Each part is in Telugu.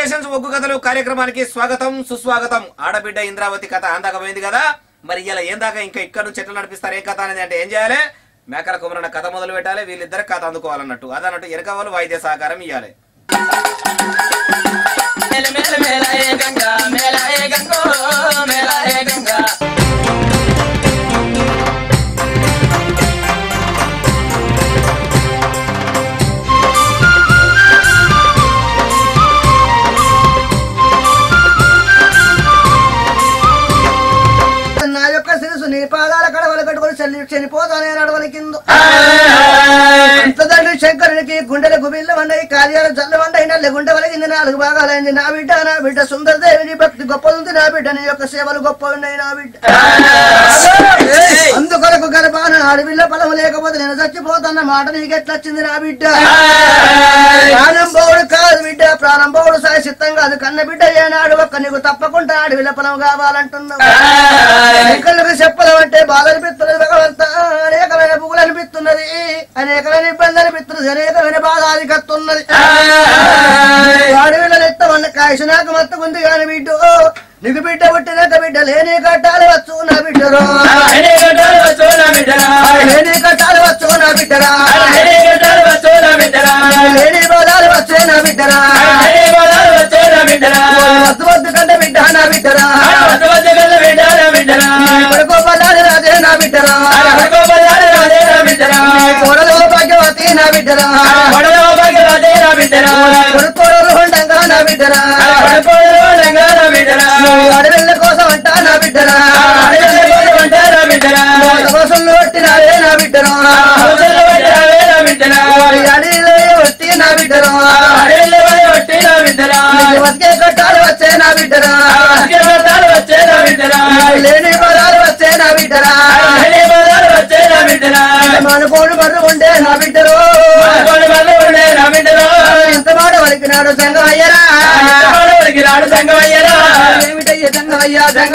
క్రియేషన్స్ ఒగ్గు కథలు కార్యక్రమానికి స్వాగతం సుస్వాగతం ఆడబిడ్డ ఇంద్రావతి కథ అందాకమైంది కదా మరి ఇలా ఏం దాకా ఇంకా ఇక్కడ నుంచి ఎట్లా నడిపిస్తారు ఏం కథ అనేది అంటే ఏం చేయాలి మేకల కుమరన్న కథ మొదలు పెట్టాలి వీళ్ళిద్దరు కథ అందుకోవాలన్నట్టు అదన్నట్టు వెనక వాళ్ళు వాయిద్య సహకారం ఇవ్వాలి మేల మేల మేల ఏ గంగా మేల ఏ గంగో మేల ఏ గంగా నా యొక్క శిరసు నీ పాదాల కడవలు కట్టుకొని చల్లి చనిపోతానే నడవలి కింద అంత తండ్రి శంకరునికి గుండెల గుబిల్ల వండయి కార్యాలు జల్ల వండయి నల్ల గుండె వలిగింది నాలుగు భాగాలైంది నా బిడ్డ నా బిడ్డ సుందరదేవి నీ భక్తి గొప్పది నా బిడ్డ నీ యొక్క సేవలు గొప్ప ఉన్నాయి నా బిడ్డ అందుకొరకు గర్భాన అడవిలో పొలం లేకపోతే నేను చచ్చిపోతున్న మాట నీకెట్లొచ్చింది నా బిడ్డ ప్రాణం పోవుడు కాదు బిడ్డ ప్రాణం పోవుడు సాయి సిద్ధం కాదు కన్న బిడ్డ ఏనాడు ఒక్క నీకు తప్పకుండా అడవిలో పొలం కావాలంటున్నావు ఎక్కడికి చెప్పడం అంటే బాధ అనిపిస్తున్నది భగవంత అనేకమైన పువ్వులు అనిపిస్తున్నది అనేకమైన ఇబ్బంది అనిపిస్తున్నది అనేకమైన బాధ అధికత్తున్నది అడవిలో ఎత్తమన్న కాయసు నాకు మత్తుకుంది కాని బిడ్డ నీకు బిడ్డ పుట్టినాక బిడ్డ లేని కట్టాలి వచ్చు నా బిడ్డరు హరే గడ్డలు వచ్చో నా బిడ్డరా లేని కట్టాలి వచ్చు నా బిడ్డరా హరే గడ్డలు వచ్చో నా బిడ్డరా లేని బాధాలు వచ్చే నా బిడ్డరా హరే గోదాలు వచ్చో నా బిడ్డరా వద్దు వద్దు కంటే బిడ్డ నా బిడ్డరా వద్ద వద్ద గల్ల బిడ్డ నా బిడ్డరా కొడుకో బలాలి రాజే నా బిడ్డరా హరకో బజారు రాజే నా బిడ్డరా కోడలో భాగ్యవతి నా బిడ్డరా వడలో భాగ్యరాజే నా బిడ్డరా కొడుకోడలు ఉండంగా నా బిడ్డరా వడపోడు రంగా నా బిడ్డరా అడవిళ్ళ కోసం అంటా నా బిడ్డరా అడవిలో పోయి వంట నా బిడ్డరా కోసంలో వచ్చినారే నా బిడ్డరా అవసరం పడ్డావే నా బిడ్డరా అడవిలో వచ్చి నా బిడ్డరా అడవిలో పోయి వట్టి నా బిడ్డరా బతికే కట్టాలు వచ్చే నా బిడ్డరా అస్కే పట్టాలు వచ్చే నా బిడ్డరా లేని బలాలు వచ్చే నా బిడ్డరా హరే బజారు వచ్చే నా బిడ్డరా మనకోడు బర్రు ఉండే నా బిడ్డరు మనకోడి వల్ల ఉండే నా బిడ్డరా ఎంత మాట వలికినాడు సంగమయ్యరా ఎంతవాడవరికి రాడు సంగమయ్యరా ఏమిటయ్య సంగమయ్యా సంగ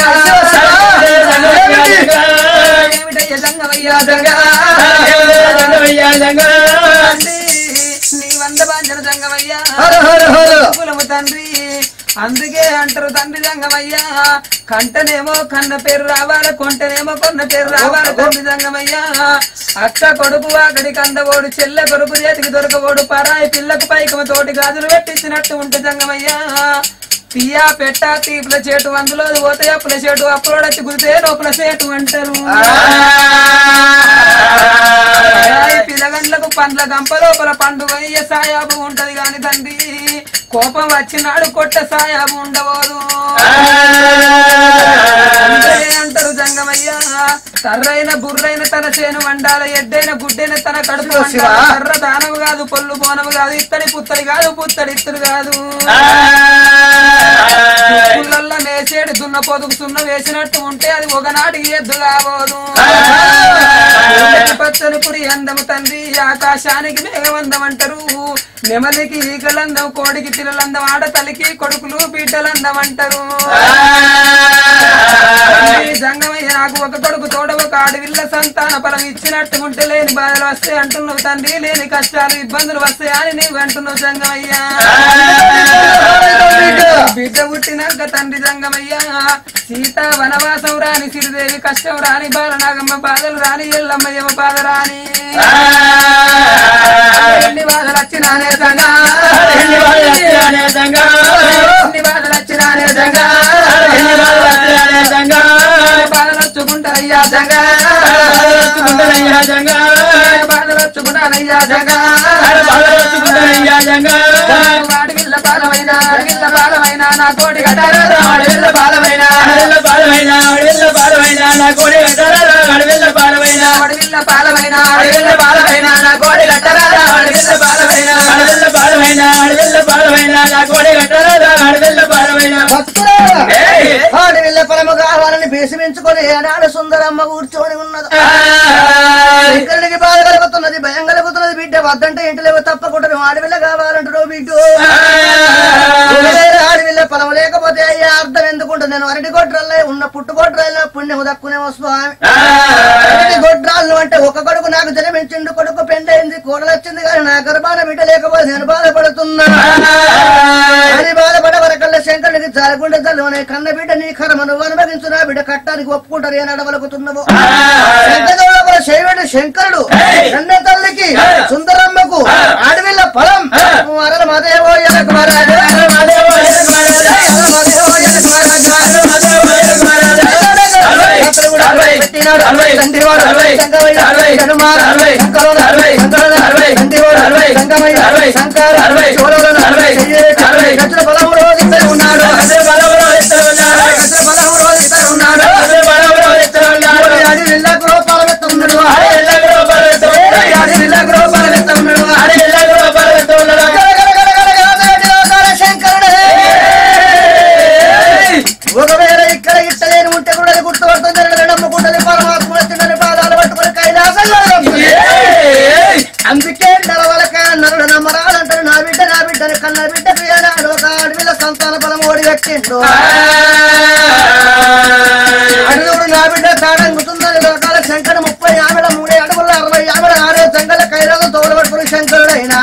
ఏమిటయ్య సంగమయ్యా సంగ సంగమయ్యా సంగ నీ వంద బాంజన సంగమయ్యా హర హర హర కులము తండ్రి అందుకే అంటారు తండ్రి సంగమయ్యా కంటనేమో కన్న పేరు రావాలి కొంటనేమో కొన్న పేరు రావాలి తండ్రి సంగమయ్యా అక్క కొడుకు అక్కడి కందవోడు చెల్లె కొడుకు చేతికి దొరకబోడు పరాయి పిల్లకు పైకమ తోటి గాజులు పెట్టించినట్టు ఉంటే సంగమయ్యా పియా పెట్ట తీపుల చేటు అందులో పోతే అప్పుల చేటు అప్పులోడొచ్చి గురితే లోపల చేటు అంటారు ఏయ్ పిల్లగండ్లకు పండ్ల గంప లోపల పండుగ అయ్యే సాయాబు ఉంటది గాని తండ్రి కోపం వచ్చినాడు కొట్ట సాయాబు ఉండబోదు అంతే అంటారు జంగమయ్య తర్రైన బుర్రైన తన చేను వండాల ఎడ్డైన గుడ్డైన తన కడుపు వండాల కర్ర దానము కాదు పొల్లు బోనము కాదు ఇత్తడి పుత్తడి కాదు పుత్తడి ఇత్తడు కాదు పుల్లల్ల మేసేడు దున్న పొదుగు సున్న వేసినట్టు ఉంటే అది ఒకనాటికి ఎద్దు కాబోదు పచ్చని పురి అందము తండ్రి ఆకాశానికి మేఘవందం అంటారు నెమలికి ఈగలందం కోడికి పిల్లలందం ఆడతల్లికి కొడుకులు బిడ్డలందం అంటారు తండ్రి జంగమయ్య నాకు ఒక కొడుకు తోడ ఒక ఆడవిల్ల సంతాన ఫలం ఇచ్చినట్టు ఉంటే లేని బాధలు వస్తాయి అంటున్నావు తండ్రి లేని కష్టాలు ఇబ్బందులు వస్తాయని నీవు అంటున్నావు జంగమయ్యా బిడ్డ పుట్టినాక తండ్రి జంగమయ్య సీత వనవాసం రాని సిరిదేవి కష్టం రాని బాలనాగమ్మ బాధలు రాని ఎల్లమ్మయ్యమ్మ బాధ రాని ఎన్ని బాధలు వచ్చినానే సంగా ఎన్ని వాళ్ళు వచ్చినానే సంగా ఎన్ని బాధలు వచ్చినానే సంగా ఎన్ని వాళ్ళు వచ్చినానే సంగా బాధలు వచ్చుకుంటారయ్యా సంగా వచ్చుకుంటానయ్యా సంగా బాధలు వచ్చుకుంటానయ్యా సంగా వచ్చుకుంటానయ్యా సంగా వాడి విల్ల బాలమైన విల్ల బాలమైన నా కోటి కట్టారా అడవిల్ల బాలమైన అడవిల్ల బాలమైన అడవిల్ల బాలమైన నా కోడి కట్టారా అడవిల్ల బాలమైన అడవిల్ల పాలమైన అడవిల్ల బాలమైన నా కోడి కట్టారా అడవిల్ల బాలమైన అడవిల్ల బాలమైన అడవిల్ల బాలమైన నా కోడి కట్టారా అడవిల్ల బాలమైన ఏయ్! వాడి విల్ల పరము కావాలని బేసిమించుకొని ఏనాడు సుందరమ్మ కూర్చొని ఉన్నది శంకరుడికి బాధ కలుగుతున్నది భయం కలుగుతున్నది బిడ్డ వద్దంటే ఇంటిలో తప్పకుండా నువ్వు ఆడవిల్ల కావాలంటున్నావు బిడ్డ ఒకవేళ ఆడవిల్ల పొలం లేకపోతే అయ్యా అర్థం ఎందుకుంటుంది నేను అరటి గొడ్రల్లే ఉన్న పుట్టు గొడ్రాల్లో పుణ్యము దక్కునేమో స్వామి అరటి గొడ్రాళ్ళు అంటే ఒక కొడుకు నాకు జన్మించిండు కొడుకు పెండైంది కోడలు వచ్చింది కానీ నా గర్భాన బిడ్డ లేకపోతే నేను బాధపడుతున్నా అని బాధపడవ తల్లికి జాలగుండ తల్లినే కన్న బిడ్డ నీ కర్మను అనుభవించు నా బిడ్డ కట్టానికి ఒప్పుకుంటారు ఏ నడవలుకుతున్నావు శంకరుడు శైవుడు శంకరుడు కన్న తల్లికి సుందరమ్మకు అడవిల ఫలం వరల మదేవో ఎనకు మహారాజు మదేవో ఎనకు ఒకవేళ ఇక్కడ ఇట్టలేని ఉంటే కూడా అది గుర్తుపడుతుంది నమ్ముకుంటుంది పరమాత్మ తిన్నని పాదాలు పట్టుకుని కైలాసంలో అందుకే నడవలక నరుడు నమ్మరాలంటారు నా బిడ్డ నా బిడ్డని కన్న బిడ్డకు ఏనాడు ఒక అడవిలో సంతాన బలం ఓడి వ్యక్తిండు అడుగుడు నా బిడ్డ తాడంగుతుందని లోకాల శంకర ముప్పై ఆమెల మూడే అడుగుల అరవై ఆమెల ఆరే జంగల కైరాలు తోడబడుకుని శంకరుడైనా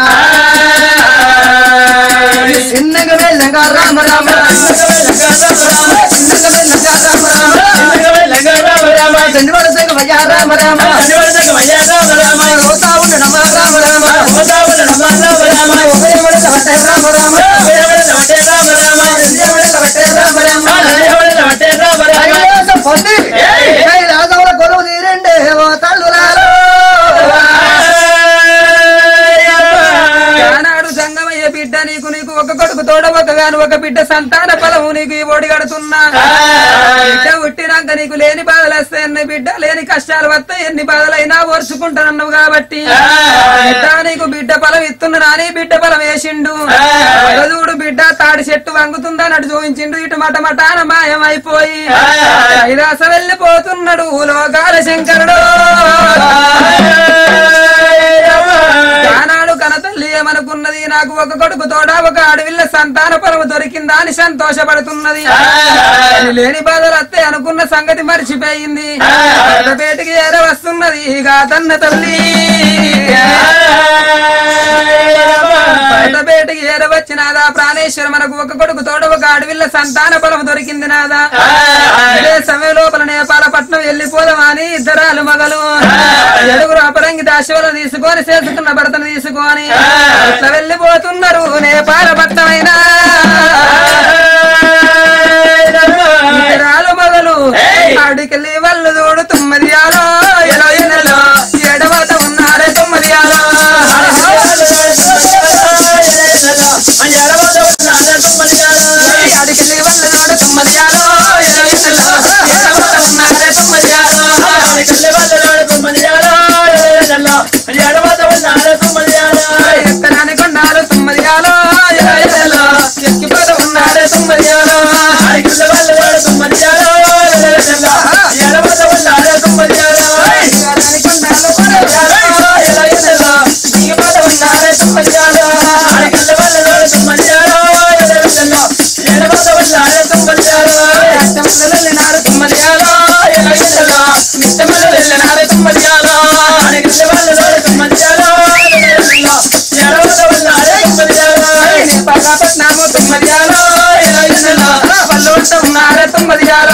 చిన్నగా వెళ్ళగా రామ రామ చిన్నగా వెళ్ళగా రామ రామ దండివాడ సంగ భయ రామ రామ రోతా ఉండు నమ రామ రామ ఉదయముడ వట్టే రామ రామ వట్టే రామ రామ కైలాసం పొంది కైలాసముల కొలువు తీరండే ఓ తల్లులారో ఆనాడు సంగమయ్య బిడ్డ నీకు నీకు ఒక కొడుకు తోడ ఒక గాను ఒక బిడ్డ సంతాన ఫలము నీకు ఈ ఓడి కడుతున్నా బిడ్డ పుట్టినాక నీకు లేని బాధలు వస్తాయి ఎన్ని బిడ్డ లేని కష్టాలు వస్తాయి ఎన్ని బాధలైనా ఓర్చుకుంటానన్నావు కాబట్టి బిడ్డ నీకు బిడ్డ ఫలం ఇస్తున్నా నాని బిడ్డ ఫలం వేసిండు చూడు బిడ్డ తాడి చెట్టు వంగుతుందని అటు చూపించిండు ఇటు మట మటాన మాయమైపోయి కైలాస వెళ్ళిపోతున్నాడు లోకాల శంకరుడు ఆనాడు కనతల్లి ఏమనుకున్నది నాకు ఒక కొడుకు తోడ ఒక అడవిల్ల సంతాన పరము దొరికిందా అని సంతోషపడుతున్నది లేని బాధలు వస్తే అనుకున్న సంగతి మర్చిపోయింది పేటికి ఏర వస్తున్నది ఇక తన్న తల్లి పేటికి ఏర వచ్చినాదా ప్రాణేశ్వర మనకు ఒక కొడుకు తోడ ఒక అడవిల్ల సంతాన బలం దొరికింది నాదా ఇదే సమయం లోపల నేపాల పట్నం వెళ్ళిపోదాం అని ఇద్దరాలు మగలు ఏడుగురు అపరంగి దాశవలు తీసుకొని చేసుకున్న భర్తను తీసుకొని ఇట్లా వెళ్ళిపోతున్నారు నేపాల పట్నమైనా ఇద్దరాలు మగలు అడికెళ్ళి వాళ్ళు చూడు తుమ్మదియాలో ఎలా ఎన్నెల్లో ఎడవత ఉన్నారే తుమ్మదియాలో అడికెళ్ళి వాళ్ళు చూడు తుమ్మదియాలో ఎలా ఎన్నెల్లో ఎడవత ఉన్నారే తుమ్మదియాలో ఎక్కడాని కొండాలు తుమ్మదియాలో ఎలా ఎన్నెల్లో ఎక్కిపోతూ ఉన్నారే తుమ్మదియాలో ఎక్కడాని కొండాలు తుమ్మదియాలో ఎలా ఎన్నెల్లో ఎక్కిపోతూ ఉన్నారే తుమ్మదియాలో అష్టములు వెళ్ళినారు తుమ్మదియాలో ఎలా ఎన్నెల్లో నిష్టములు వెళ్ళినారు తుమ్మదియాలో పట్నాము తుమ్మదియాలో ఎలా ఎన్నెల్లో వాళ్ళు ఉంటున్నారే తుమ్మదియాలో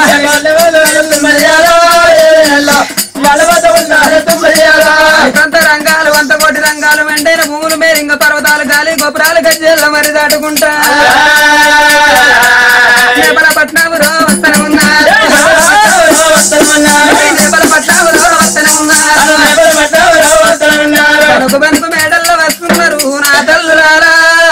వంత రంగాలు వంత కోటి రంగాలు వెంటైన భూములు మేరింగ పర్వతాలు గాలి గోపురాలు గజ్జెల్ల మరి దాటుకుంటా నేపల పట్నాములో వస్తన ఉన్నారు నేపల పట్నాములో వస్తన ఉన్నారు కనుక బనుకు మేడల్లో వస్తున్నారు నా తల్లులారా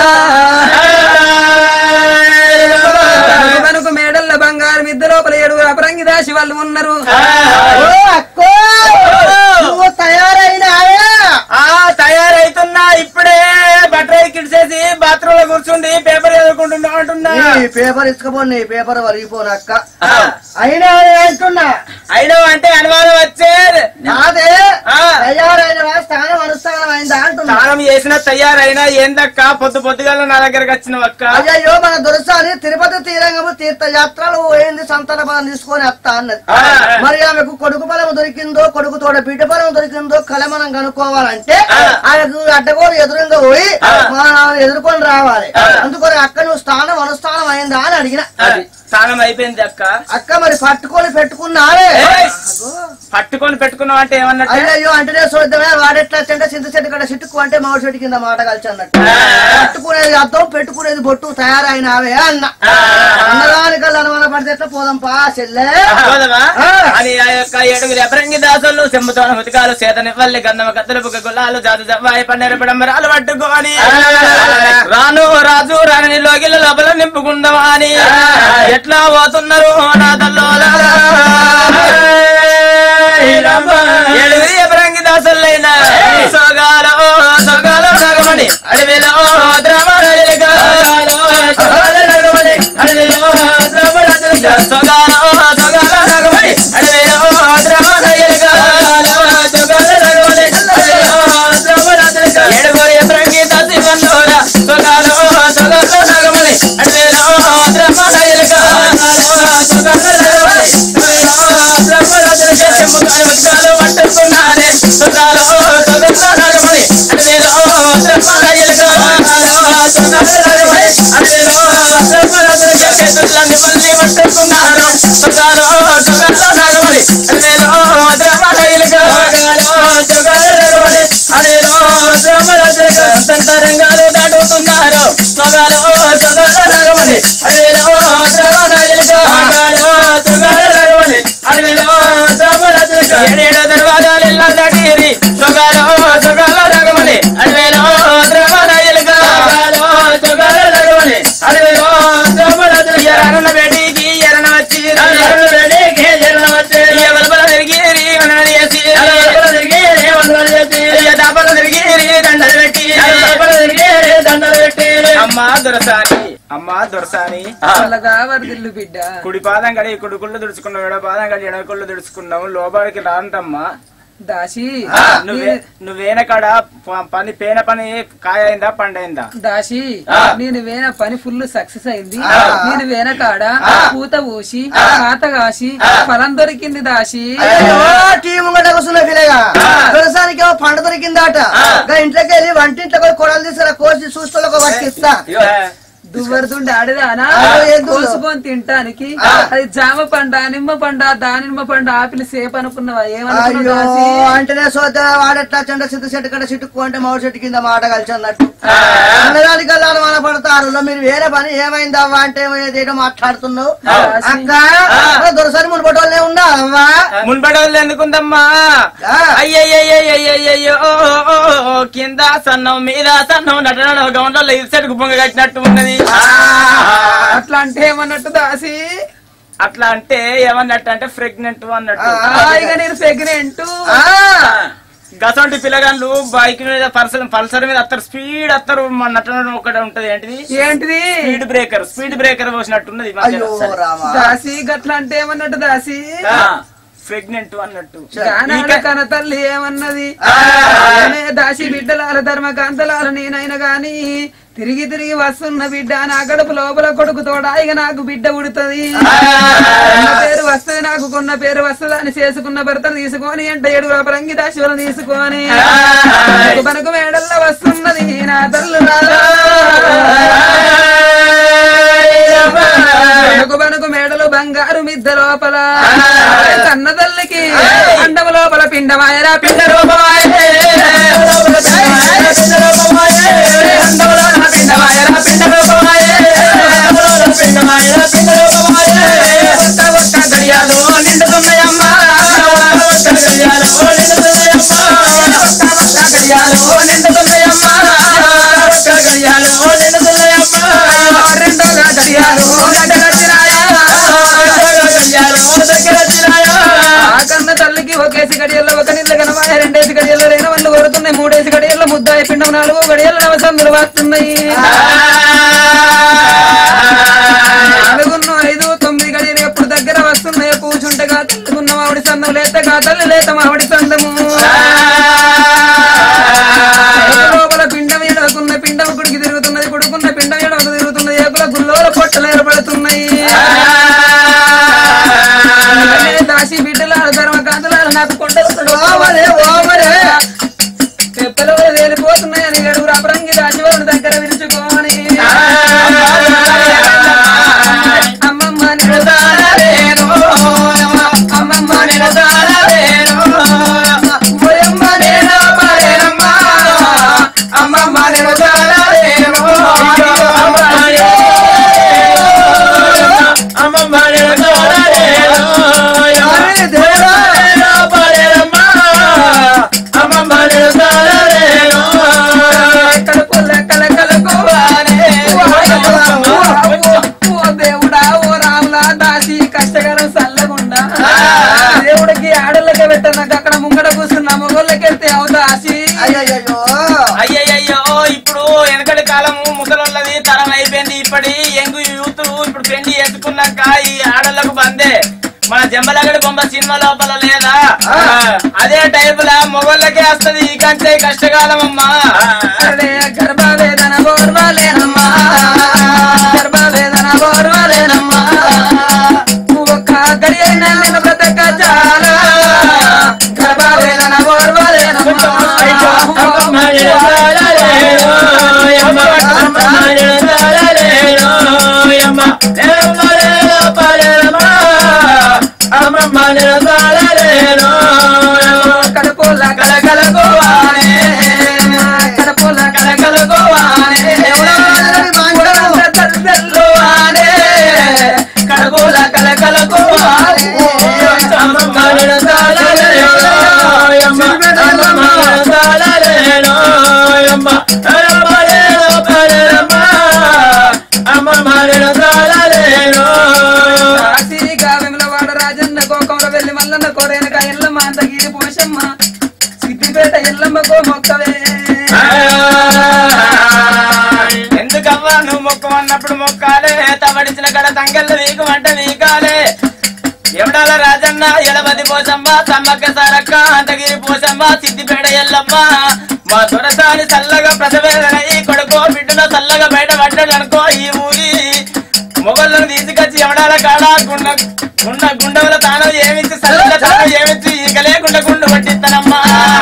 కనుక బనుకు మేడల్లో బంగారం ఇద్దరు లోపల ఏడుగురు అపరంగి దాసి వాళ్ళు ఉన్నారు ఓ అక్కో నువ్వు తయారైనావే ఆ తయారైతున్నా ఇప్పుడే బట్టలు కిడిసేసి బాత్రూమ్ లో కూర్చుండి పేపర్ చదువుకుంటున్నా అంటున్నా నీ పేపర్ ఇసుకపో నీ పేపర్ వరిగిపోను అక్క అయినా అంటున్నా అయినా అంటే అనుమానం వచ్చే నాదే ఆ. తయారైన స్థానం అనుష్ఠానం అయిందా అంటున్నా స్నానం చేసిన తయారైనా ఏందక్క పొద్దు పొద్దుగాల నా దగ్గరకు వచ్చిన అక్క అయ్యయ్యో మన దొరసాని తిరుపతి తీరంగము తీర్థయాత్రలు పోయింది సంతాన బలం తీసుకొని వస్తా అన్నది ఆ. మరి ఆమెకు కొడుకు బలం దొరికిందో కొడుకు తోడ బిడ్డ బలం దొరికిందో కల మనం కనుక్కోవాలంటే ఆ. ఆయనకు అడ్డగోలు ఎదురుగా పోయి ఆ. మనం ఆమెను ఎదుర్కొని రావాలి ఆ. అందుకొని అక్క నువ్వు స్థానం అనుష్ఠానం అయిందా అని అడిగిన అది స్నానం అయిపోయింది అక్క అక్క మరి పట్టుకొని పెట్టుకున్నారే ఏయ్! పట్టుకొని పెట్టుకున్నావు అంటే ఏమన్నట్టు అయ్యో అంటేనే చూద్దామే వాడెట్లా చెంట చింత చెట్టు కడ చిట్టుకు అంటే మామిడి చెట్టు కింద మాట కలిసి అన్నట్టు పట్టుకునేది అద్దం పెట్టుకునేది బొట్టు తయారైనావే అన్న అన్నదానికల్లా అనుమాన పడితే ఎట్లా పోదాం పా చెల్లె పోదమా? ఆ. అని ఆ యొక్క ఏడుగురు ఎపరంగి దాసులు చెంబుతోన ముతికాలు చేతనివ్వల్లి గంధమ కత్తులు బుగ్గ గుల్లాలు జాతు జవ్వాయి పన్నెరు పిడంబరాలు పట్టుకొని రాను రాజు రాని లోగిల లోపల నింపుకుందామా అని ఎట్లా పోతున్నారు నా తల్లోలారా? ఏడుగురు ఎపరంగి దాసులైన సోగాలో సోగాలో నగమని అడవిలో ద్రవణలిగా సోగాలో నగమని అడవిలో ద్రవణలిగా సోగాలో సోగాలో నగమని అడవిలో ద్రవణలిగా సోగాలో నగమని అడవిలో ద్రవణలిగా ఏడుగురు ఎపరంగి దాసి వన్నోరా సోగాలో సోగాలో నగమని అడవిలో ద్రవణలిగా సోగాలో నగమని అడవిలో ద్రవణలిగా చెమ్ముతాను వజ్రాలు పట్టుకున్నారే సోగాలో సోగాలో నగమని అడవిలో ద్రవణలిగా సోగాలో నగమని అడవిలో ద్రవణలిగా చేతులన్నీ మళ్ళీ పట్టుకున్నారు సోగాలో సోగాలో నగమని అడవిలో ద్రవణలిగా సోగాలో సోగాలో నగమని అడవిలో ద్రవణలిగా సంతరంగాలు దాటుతున్నారు సోగాలో సోగాలో నగమని అడవిలో ద్రవణలిగా సోగాలో సోగాలో నగమని అడవిలో ద్రవణలిగా ఏడేడు దర్వాజాలు ఇలా దాటిరి సోగాలో సోగాలో నగమని అడవిలో ద్రవణలిగా సోగాలో సోగాలో నగమని అడవిలో ద్రవణలిగా ఎరన బేటికి ఎరన వచ్చి ఎరన బేటికి ఎరన వచ్చి ఎవల తిరిగి వనలు చేసి ఎవల తిరిగి వనలు చేసి దాపల తిరిగి దండలు పెట్టి దాపల తిరిగి దండలు పెట్టి అమ్మా దొరసాని అమ్మా దొరసాని చల్లగా వరదిల్లు బిడ్డ కుడి పాదం కడి కుడి కుళ్ళు దుడుచుకున్నావు ఎడ పాదం కడి ఎడ కుళ్ళు దుడుచుకున్నావు లోపలికి రాంటమ్మా దాసి నువ్వే నువ్వేన కాడ ప- పని పేన పని కాయ అయిందా పండైందా దాసి ఆ. నేను వేన పని ఫుల్ సక్సెస్ అయింది ఆ. నేను వేన కాడ పూత పూసి కాత కాసి ఫలం దొరికింది దాసి అయ్యో టీ ముంగట కూర్చున్న పిల్లగా వ్యవసాయానికి ఏమో పంట దొరికిందట గా ఇంట్లోకి వెళ్ళి వంటింట్లోకి పోయి కొడలు తీసుకురా కోసి చూస్తూ పట్టిస్తా దువ్వరుతుండే ఆడదానా ఆ, ఏదో. కోసుకొని తింటానికి అది జామ పండ నిమ్మ పండ దానిమ్మ పండ ఆపిల్ సేపు అనుకున్నావా ఏమనుకున్నావు అయ్యో దాసి అంటేనే సోద వాడెట్లా చెండ సిద్ధ చెట్టు కడ చిట్టుకు అంటే మామిడి చెట్టు కింద మాట కలిసి అన్నట్టు అన్నదానికి వెళ్ళాలి మన పడతారు లో మీరు వేరే పని ఏమైందవ్వా అంటే ఏదో మాట్లాడుతున్నావు అక్క దొరసరి మునుపటోళ్ళే ఉందా అవ్వా మున్పడి వాళ్ళు ఎందుకుందమ్మా ఆ. అయ్యయ్యయ్యయ్యయ్యో కింద సన్నం మీద సన్నం నటన గౌండ్లలో ఇది సెట్కు పొంగ కట్టినట్టు ఉన్నది అట్లా అంటే ఏమన్నట్టు దాసి అట్లా అంటే ఏమన్నట్టు అంటే ప్రెగ్నెంట్ అన్నట్టు ఆ, ఇక నేను ప్రెగ్నెంట్ ఆ, గసంటి పిల్లగాళ్ళు బైక్ మీద పల్సర్ పల్సర్ మీద అత్తరు స్పీడ్ అత్తరు మన నటన ఒకటి ఉంటది ఏంటిది ఏంటిది స్పీడ్ బ్రేకర్ స్పీడ్ బ్రేకర్ పోసినట్టున్నది అయ్యో రామా దాసి గట్లా అంటే ఏమన్నట్టు దాసి ప్రెగ్నెంట్ అన్నట్టు గానాల కన తల్లి ఏమన్నది ఆమె దాసి బిడ్డలాల ధర్మకాంతలాల నేనైనా గాని తిరిగి తిరిగి వస్తున్న బిడ్డ నా గడుపు లోపల కొడుకు తోడా ఇక నాకు బిడ్డ ఉడుతుంది కొన్న పేరు వస్తుంది నాకు కొన్న పేరు వస్తుంది అని చేసుకున్న భర్తను తీసుకొని అంటే ఏడు పరంగి దాశివలను తీసుకొని మనకు మేడల్లో వస్తున్నది నా తల్లు బనుకు బనుకు మేడలు బంగారు మిద్ద లోపల కన్న తల్లికి అండము లోపల పిండమాయరా పిండ రూపమాయే రెండో గడియాలు ఆ కన్న తల్లికి ఒకేసి గడియల్లో ఒక నీళ్ళ కనమాయ రెండేసి గడియల్లో రెండు వాళ్ళు కొడుతున్నాయి మూడేసి గడియల్లో ముద్దాయి పిండం నాలుగు గడియల్లో నవసందులు వస్తున్నాయి నాలుగున్నో ఐదు తొమ్మిది గడియలు ఎప్పుడు దగ్గర వస్తున్నాయో కూర్చుంటే గా తల్లుకున్న మామిడి సందం లేత గా తల్లి లేత మామిడి సందము లోపల పిండ నాకు కొండలు ఓవరే, ఓవరే. పిల్లలు వేలిపోతున్నాయని ఏడుగురు అపరంగి రాజవరుని దగ్గర విరుచుకోని అమ్మమ్మ నిడదారేను అమ్మమ్మ నిడదారేను ఓయమ్మ నేనా పరేనమ్మ అమ్మమ్మ నిడదారేను అరే దేవుడా కడుపుల కలకలకోవాలే ఓ దేవుడా ఓ రాములా దాసి కష్టకాలం చల్లగుండా దేవుడికి ఆడళ్ళకి పెట్టనక అక్కడ ముంగడ కూర్చున్న మొగోళ్ళకి వెళ్తే అవుదాసి అయ్యయ్యో అయ్యయ్యో ఇప్పుడు వెనకటి కాలము ముసలోళ్ళది తరం అయిపోయింది ఇప్పటి యంగ్ యూత్ ఇప్పుడు పెళ్లి చేసుకున్నాక ఈ ఆడళ్ళకు బందే మన జంబలగడి బొమ్మ సినిమా లోపల లేదా అదే టైప్ లా మొగోళ్ళకే వస్తది ఈ కంటే కష్టకాలం అమ్మా అరే గర్భవేదన ఓర్వలేనమ్మా గర్భవేదన ఓర్వలేనమ్మా ఒక్క గడి అయినా నేను బ్రతక చాలా గర్భవేదన ఓర్వలేనమ్మా కడుపుల కలకలకోవాలే కడుపుల కలకలకోవాలే ఊరంతా తల్లెల్లువాలే కడుపుల కలకలకోవాలే కాశీగా విమలవాడ రాజన్న గోకంలో వెళ్ళి మల్లన్న కోరేనక ఎల్లమ్మ అంతగిరి పోషమ్మ సిద్దిపేట ఎల్లమ్మకో మొక్కవే ఎందుకవ్వా నువ్వు మొక్క అన్నప్పుడు మొక్కాలే తవడిచిన కడ తంగళ్ళు వీకు వంట వీకాలే ఎవడాల రాజన్న ఎడబది పోసమ్మ సమ్మక్క సారక్క అంతగిరి పోసమ్మ సిద్దిపేట ఎల్లమ్మ మా దొరసాని చల్లగా ప్రసవేదనై కొడుకో బిడ్డలో చల్లగా బయట పడ్డాడు అనుకో ఈ ఊరి మొగళ్ళను తీసుకొచ్చి ఎవడాల కాడ గుండ గుండ గుండవుల తాను ఏమిచ్చి చల్లగా తాను ఏమిచ్చి ఈక లేకుండా గుండు పట్టిస్తానమ్మా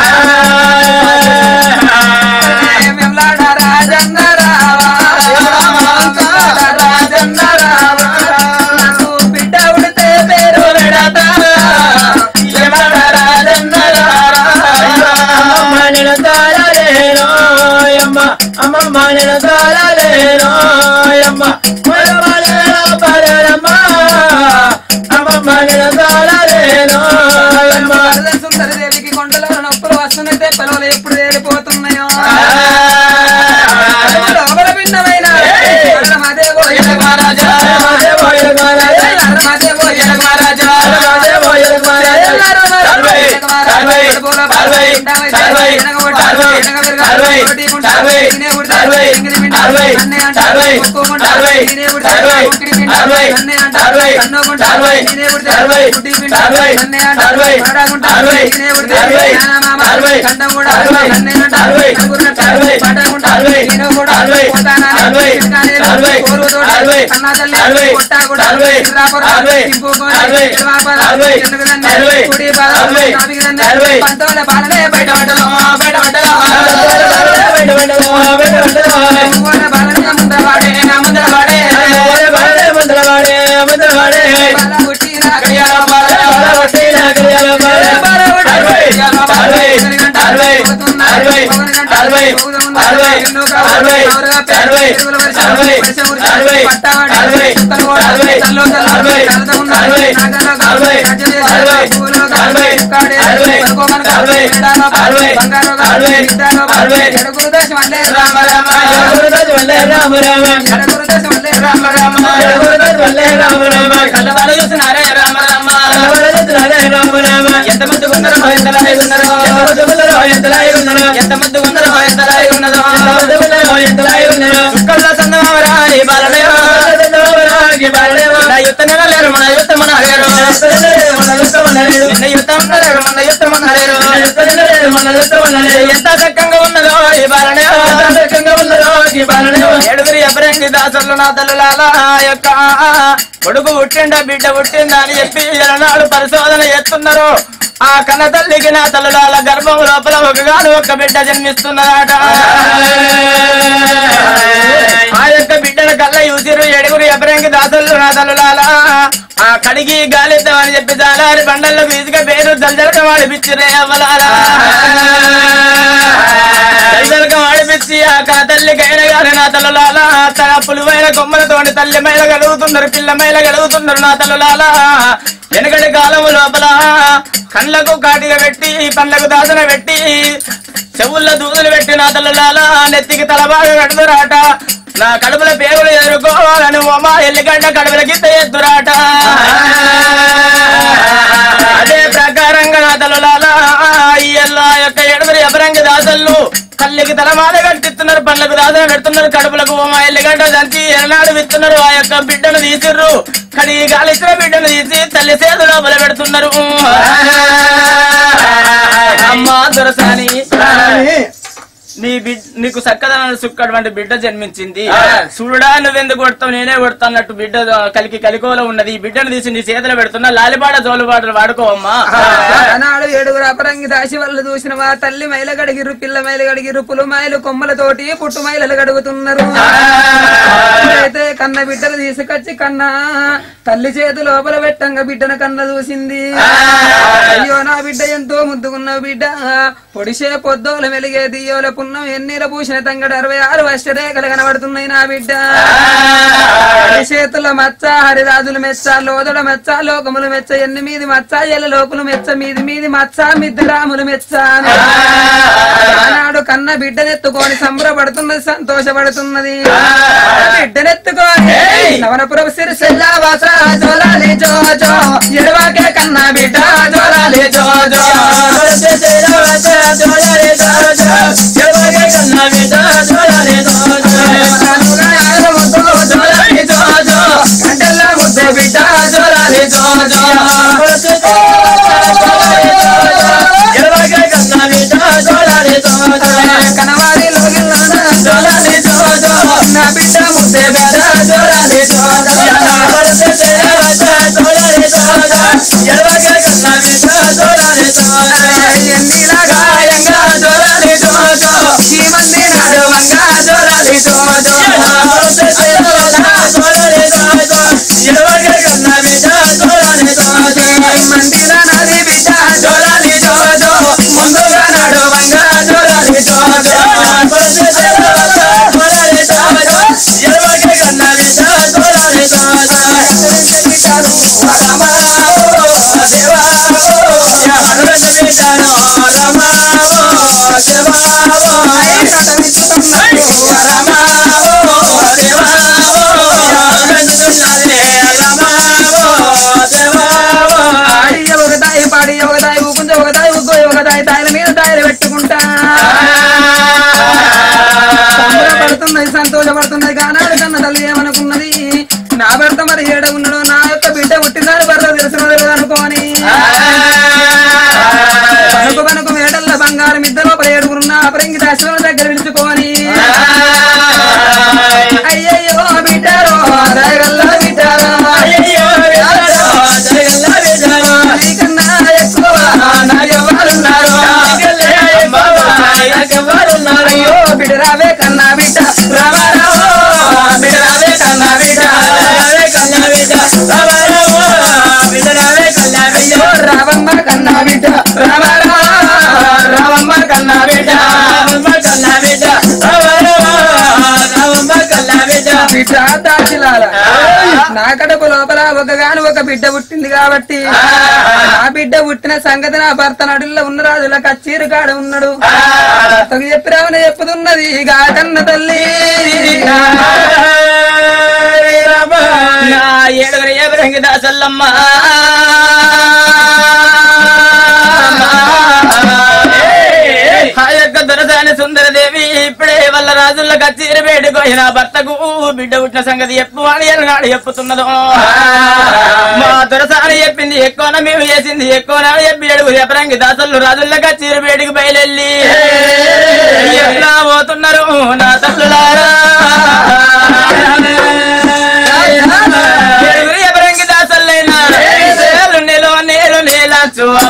విమలాడ రాజన్న రావా విమలాడ రాజన్న రావా నాకు బిడ్డ ఉడితే పేరు పెడతా విమలాడ రాజన్న రావా సుందరదేవికి కొండలో నొప్పులు వస్తున్నాయితే పిల్లలు ఎప్పుడు తేలిపోతున్నాయో లోపల భిన్నమైన అరమదేవో ఎలగమహారాజా. అరమదేవో ఎలగమహారాజా. పంతొమ్మిది బాలనే బయట పడ్డలో బయట పడ్డలో బాలనే ముందర వాడే ముందర వాడే బాల పుట్టిన కయ్యాల బాల కళ్ళవాళ్ళు చూస్తున్నారే రామ రామ ఎంత మంది ఉన్నారో ఎంత లాయి ఉన్నారో ఎంత మంది ఉన్నారో ఎంత లాయి ఉన్నదో చుక్కల్లో చందమామరా ఈ బాలనేమో నా యుద్ధ లేరు మన యుద్ధం మన లేరు నిన్న యుద్ధం ఉన్నారు మన యుద్ధం మన లేరు ఎంత చక్కగా ఉన్నదో ఈ బాలనేమో ఏడుగురి ఎబరంగి దాసులు నా తల్లులాల యొక్క కొడుకు పుట్టిండ బిడ్డ పుట్టిందా అని చెప్పి నాడు పరిశోధన చేస్తున్నారు ఆ కన్న తల్లికి నా తల్లులాల గర్భం లోపల ఒకగాను ఒక బిడ్డ జన్మిస్తున్నదాట ఆ యొక్క బిడ్డల కళ్ళ యూసిరు ఏడుగురు ఎబరంగి దాసులు నా తల్లులాల ఆ కడిగి గాలిద్దామని చెప్పి జాలారి బండల్లో తీసుక పేరు దల్జలక వాడిపిచ్చిరే అవ్వలారా దల్జలక వాడిపిచ్చి ఆ కన్న తల్లికైన గాని నా తల్లులాల తన పులివైన కొమ్మలతోని తల్లి మైల గడుగుతున్నారు పిల్ల మైల గడుగుతున్నారు నా తల్లులాల వెనకటి కాలము లోపల కళ్ళకు కాటిగా పెట్టి పండ్లకు దాసన పెట్టి చెవుల్లో దూదులు పెట్టి నా తల్లులాల నెత్తికి తలబాగా కడుతురాట నా కడుపుల పేగులు ఎదుర్కోవాలని ఓమా ఎల్లిగడ్డ కడుపుల గిత్త ఎత్తురాట అదే ప్రకారంగా నా తల్లులాల ఈ ఎల్లా యొక్క ఎడమరి ఎబరంగి దాసళ్ళు కళ్ళకి తలమాల కట్టిస్తున్నారు పళ్ళకు దాసన పెడుతున్నారు కడుపులకు ఓమా ఎల్లిగడ్డ దంచి ఎరనాడు విత్తున్నారు ఆ యొక్క బిడ్డను తీసిర్రు కడిగి గాలిచ్చిన బిడ్డను తీసి తల్లి సేదు లోపల పెడుతున్నారు అమ్మా దొరసాని నీ బిడ్ నీకు చక్కదనాన్ని సుక్కటువంటి బిడ్డ జన్మించింది చూడా నువ్వెందుకు కొడతావు నేనే కొడతా అన్నట్టు బిడ్డ కలికి కలికోలో ఉన్నది ఈ బిడ్డను తీసి నీ చేతిలో పెడుతున్నా లాలిపాట జోలుపాటలు వాడుకోవమ్మా ఆనాడు ఏడుగురు అపరంగి దాసి వాళ్ళు చూసిన వా తల్లి మైల గడిగిరు పిల్ల మైల గడిగిరు పులు మైలు కొమ్మలతోటి పుట్టు మైలలు గడుగుతున్నారు అయితే కన్న బిడ్డలు తీసుకొచ్చి కన్నా తల్లి చేతి లోపల పెట్టంగా బిడ్డన కన్న చూసింది అయ్యో నా బిడ్డ ఎంతో ముద్దుకున్న బిడ్డ పొడిసే పొద్దోల వెలిగే దియోల పున్నం ఎన్నీల పూసిన తంగడ అరవై ఆరు వర్షరేఖలు కనబడుతున్నాయి నా బిడ్డ హరి చేతుల మచ్చ హరిరాజులు మెచ్చ లోదడ మెచ్చ లోకములు మెచ్చ ఎన్ని మీది మచ్చ ఎల్ల లోకులు మెచ్చ మీది మీది మచ్చ మిద్రాములు మెచ్చ అని. ఆనాడు కన్న బిడ్డనెత్తుకొని సంబరపడుతున్నది సంతోషపడుతున్నది బిడ్డనెత్తుకొని నవనపురం సిరిసెల్ల వాస జోలాలి జో జో ఎడవాకే కన్న బిడ్డ జోలాలి జో జో కనుగా ఆరు ముద్దు జోలాలి జో జో గంటల ముద్దు బిడ్డ జోలాలి జో జో కనవారి లోగిల్లోన జోలాలి జో జో నా బిడ్డ ముద్దే బిడ్డ జోలాలి జో జో ఎన్నిలాగా యంగా జోలాలి జో జో ఈ మంది నాడు వంగా జోలాలి జో జో మందిర నది బిడ్డ జోలాలి జో జో ముందుగా నాడు వంగా జోలాలి జో జో ఆడి ఒకదాయి పాడి ఒకదాయి ఊకుంటే ఒకదాయి ఉగ్గో ఒకదాయి తాయిల మీద తాయిలు పెట్టుకుంటా సంబరపడుతున్నది సంతోషపడుతున్నది కానాడు కన్న తల్లి ఏమనుకున్నది నా భర్త మరి ఏడ ఉన్నాడు నా యొక్క బిడ్డ పుట్టినాడు భర్త తెలిసిన తెలియదు అనుకోని పనుకు పనుకు మేడల్ల బంగారం ఇద్దరు లోపల ఏడుగురున్న అపరంగి దశల దగ్గర విడుచుకొని అయ్యయ్యో బిడ్డారో దయగల్ల బిడ్డారో నీకన్నా ఎక్కువ నాకెవ్వరున్నారు అయ్యో బిడ్డరావే కన్నా బిడ్డ రామారావు బిడ్డరావే కన్నా బిడ్డ అయ్యో రావమ్మ కన్నా బిడ్డ రామారావు రావమ్మ కన్నా బిడ్డ బిడ్డ దాచిలాల నా కడుపు లోపల ఒకగాను ఒక బిడ్డ పుట్టింది కాబట్టి ఆ బిడ్డ పుట్టిన సంగతి నా భర్త నడుల్లో ఉన్న రాజుల కచ్చీరు కాడ ఉన్నాడు భర్తకు చెప్పిరామని చెప్పుతున్నది కాకన్న తల్లి నా ఏడుగురు ఏబరంగి దాసల్లమ్మ ఆ యొక్క దొరసాని సుందరదేవి ఇప్పుడే వాళ్ళ రాజుల కచ్చీరు వేడుకోయి నా భర్తకు బిడ్డ పుట్టిన సంగతి ఎప్పు అని నాడు చెప్పుతున్నదో మా దొరసాని చెప్పింది ఎక్కువ మేము చేసింది ఎక్కువ చెప్పి ఏడుగురు ఎబరంగి దాసల్లు రాజుల కచ్చీరు వేడికి బయలెళ్ళి ఎట్లా పోతున్నారు నా తల్లులారా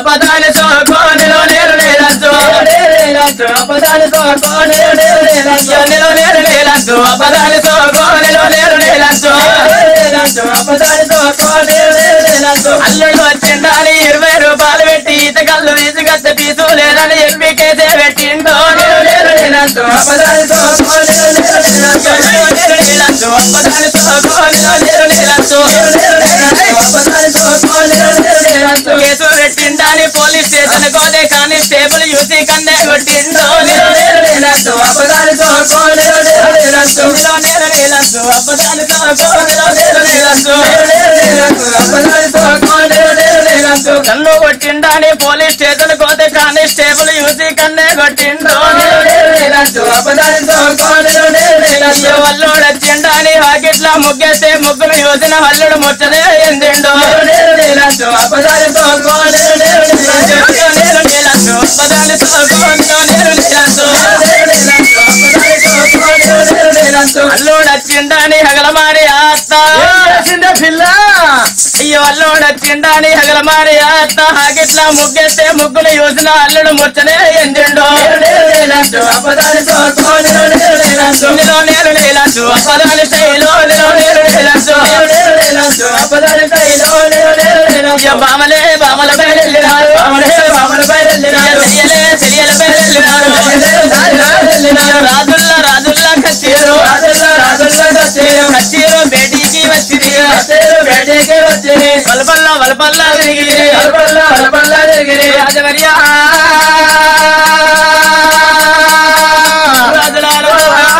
అపదాని సోకోనిలో నేను లేదంచు అపదాని సోకోనిలో నేను లేదంచు నిలో నేను లేదంచు అపదాని సోకోనిలో నేను లేదంచు అపదాని సోకోనిలో నేను లేదంచు అల్లుడు వచ్చిండాలి ఇరవై రూపాయలు పెట్టి ఈత కళ్ళు తీసుకొస్తే పీసు లేదని చెప్పి కేసే పెట్టిండో నేను నేను లేదంచు అపదాని సోకోనిలో నేను లేదంచు నేను లేదంచు అపదాని సోకోనిలో నేను లేదంచు అపదాని సోకోనిలో నేను లేదంచు కేసు పెట్టిండాలి పోలీస్ స్టేషన్ కోతే కానీ స్టేబుల్ యూసి కన్నే కొట్టిండో నేను నేను లేదంచు అపదాని సోకోనిలో నేను లేదంచు నిలో నేను లేదంచు అపదాని సోకోనిలో నేను లేదంచు నేను లేదంచు అపదాని సోకోనిలో నేను లేదంచు కన్ను కొట్టిండాలి పోలీస్ స్టేషన్ కోతే కానీ స్టేబుల్ యూసి కన్నే కొట్టిండో నేను నేను లేదంచు అపదాని సోకోనిలో నేను లేదంచు వల్లుడు వచ్చిండాలి వాకిట్లా ముగ్గేస్తే ముగ్గురు యోజన వల్లుడు ముచ్చదే ఎందిండో నేను లేదంచు అపదాని సోకోనిలో నేను లేదంచు నేను లేదంచు అపదాని సోకోనిలో నేను లేదంచు నేను లేదంచు అపదాని సోకోనిలో నేను లేదంచు అల్లుడు వచ్చిండాలి హగలమారి ఆత్త పిల్ల అయ్యో అల్లుడు వచ్చిండాని హగలమారి అత్త హాగిట్లా ముగ్గేస్తే ముగ్గులు యోజన అల్లుడు ముచ్చనే ఎందిండో అపదాని నిలో నేను లేలంచు అపదాని శైలో నిలో నేను లేలంచు అపదాని శైలో నిలో నేను లేలంచు బామలే బామల బయలుదేరారు బామలే బామల బయలుదేరారు తెలియలే తెలియల బయలుదేరారు రాజుల్లా రాజుల్లా కచ్చేరు రాజుల్లా రాజుల్లా కచ్చేరు కచ్చేరు బేటీకి వచ్చింది కచ్చేరు బేటీకి వచ్చింది వలపల్ల వలపల్ల తిరిగి వలపల్ల వలపల్ల తిరిగి రాజవర్యా రాజులారా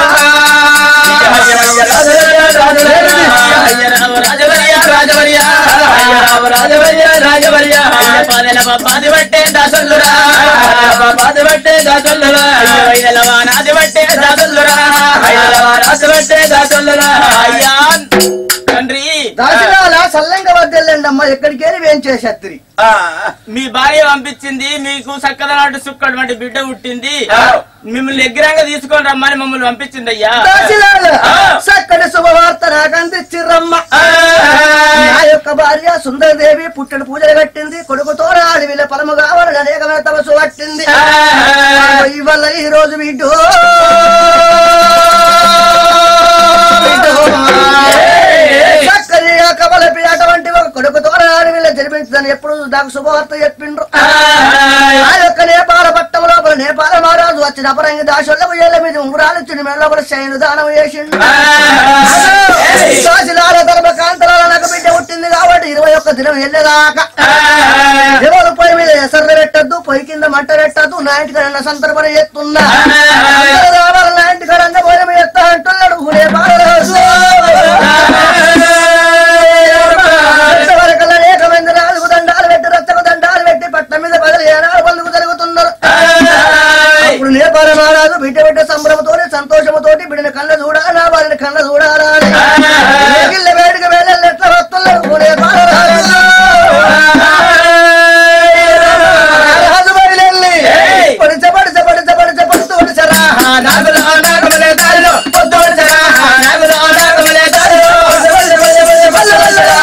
పాది పట్టే దాసల్లురా పాది పట్టే దాసల్లురా నాది పట్టే దాసల్లురా రాజు పట్టే దాసల్లురా అయ్యా తండ్రి దాసిరాల సల్లంగా వద్దెళ్ళండమ్మా ఎక్కడికి వెళ్ళి ఏం చేసేత్తిరి మీ భార్య పంపించింది మీకు సక్కద నాటు సుక్కడు వంటి బిడ్డ పుట్టింది మిమ్మల్ని ఎగ్రంగా తీసుకొని రమ్మని మమ్మల్ని పంపించింది అయ్యా దాసిలాల చక్కటి శుభవార్త నాకు అందించిర్రమ్మ నా యొక్క భార్య సుందరదేవి పుట్టెడు పూజలు కట్టింది కొడుకుతో అడవిలో పరము కావాలని అనేకమైన తపస్సు పట్టింది ఇవాళ ఈ రోజు వీడు చక్కని కమలపి అటువంటి ఒక కొడుకుతో అడవిలో జరిపించదని ఎప్పుడు నాకు శుభవార్త చెప్పిండ్రు ఆ యొక్క నేపాల పట్టం లోపల నేపాల మహారాజు వచ్చిన అపరంగి దాసులకు ఏళ్ళ మీద ఉంగురాలు చిన్న మెడ లోపల శైను దానం చేసిండు దాసిలాల ధర్మ కాంతలాల నాకు బిడ్డ పుట్టింది కాబట్టి ఇరవై ఒక్క దినం వెళ్ళేదాకా ఎవరు పొయ్యి మీద ఎసర్ర పెట్టద్దు పొయ్యి కింద మంట పెట్టద్దు నా ఇంటికి సంతర్పణ చేస్తున్నా అందరూ రావాలి నా ఇంటికాడ అంతా పొయ్యి మీద ఎత్తా అంటున్నాడు నేపాల రాజు ఇంతవరకల్లా అనేక మంది నాలుగు దండాలు పెట్టి రచ్చకు దండాలు పెట్టి పట్నం మీద పగలు ఏనాడు బంధుకు జరుగుతున్నారు అప్పుడు నేపాల మహారాజు బిడ్డ బిడ్డ సంభ్రమతోటి సంతోషముతోటి బిడ్డని కళ్ళ చూడాలా వారిని కళ్ళ చూడాలా అని గిల్ల వేడికి వెళ్ళాలి ఎట్లా వస్తున్నారు నేపాల రాజు రాజు బయలుదేరి పడిచ పడిచ పడిచ పడిచ పడుతూ పడిచరా నాగులో నాగమలే దారిలో పొద్దు పడిచరా నాగులో నాగమలే దారిలో పడిచ పడిచ పడిచ పడిచ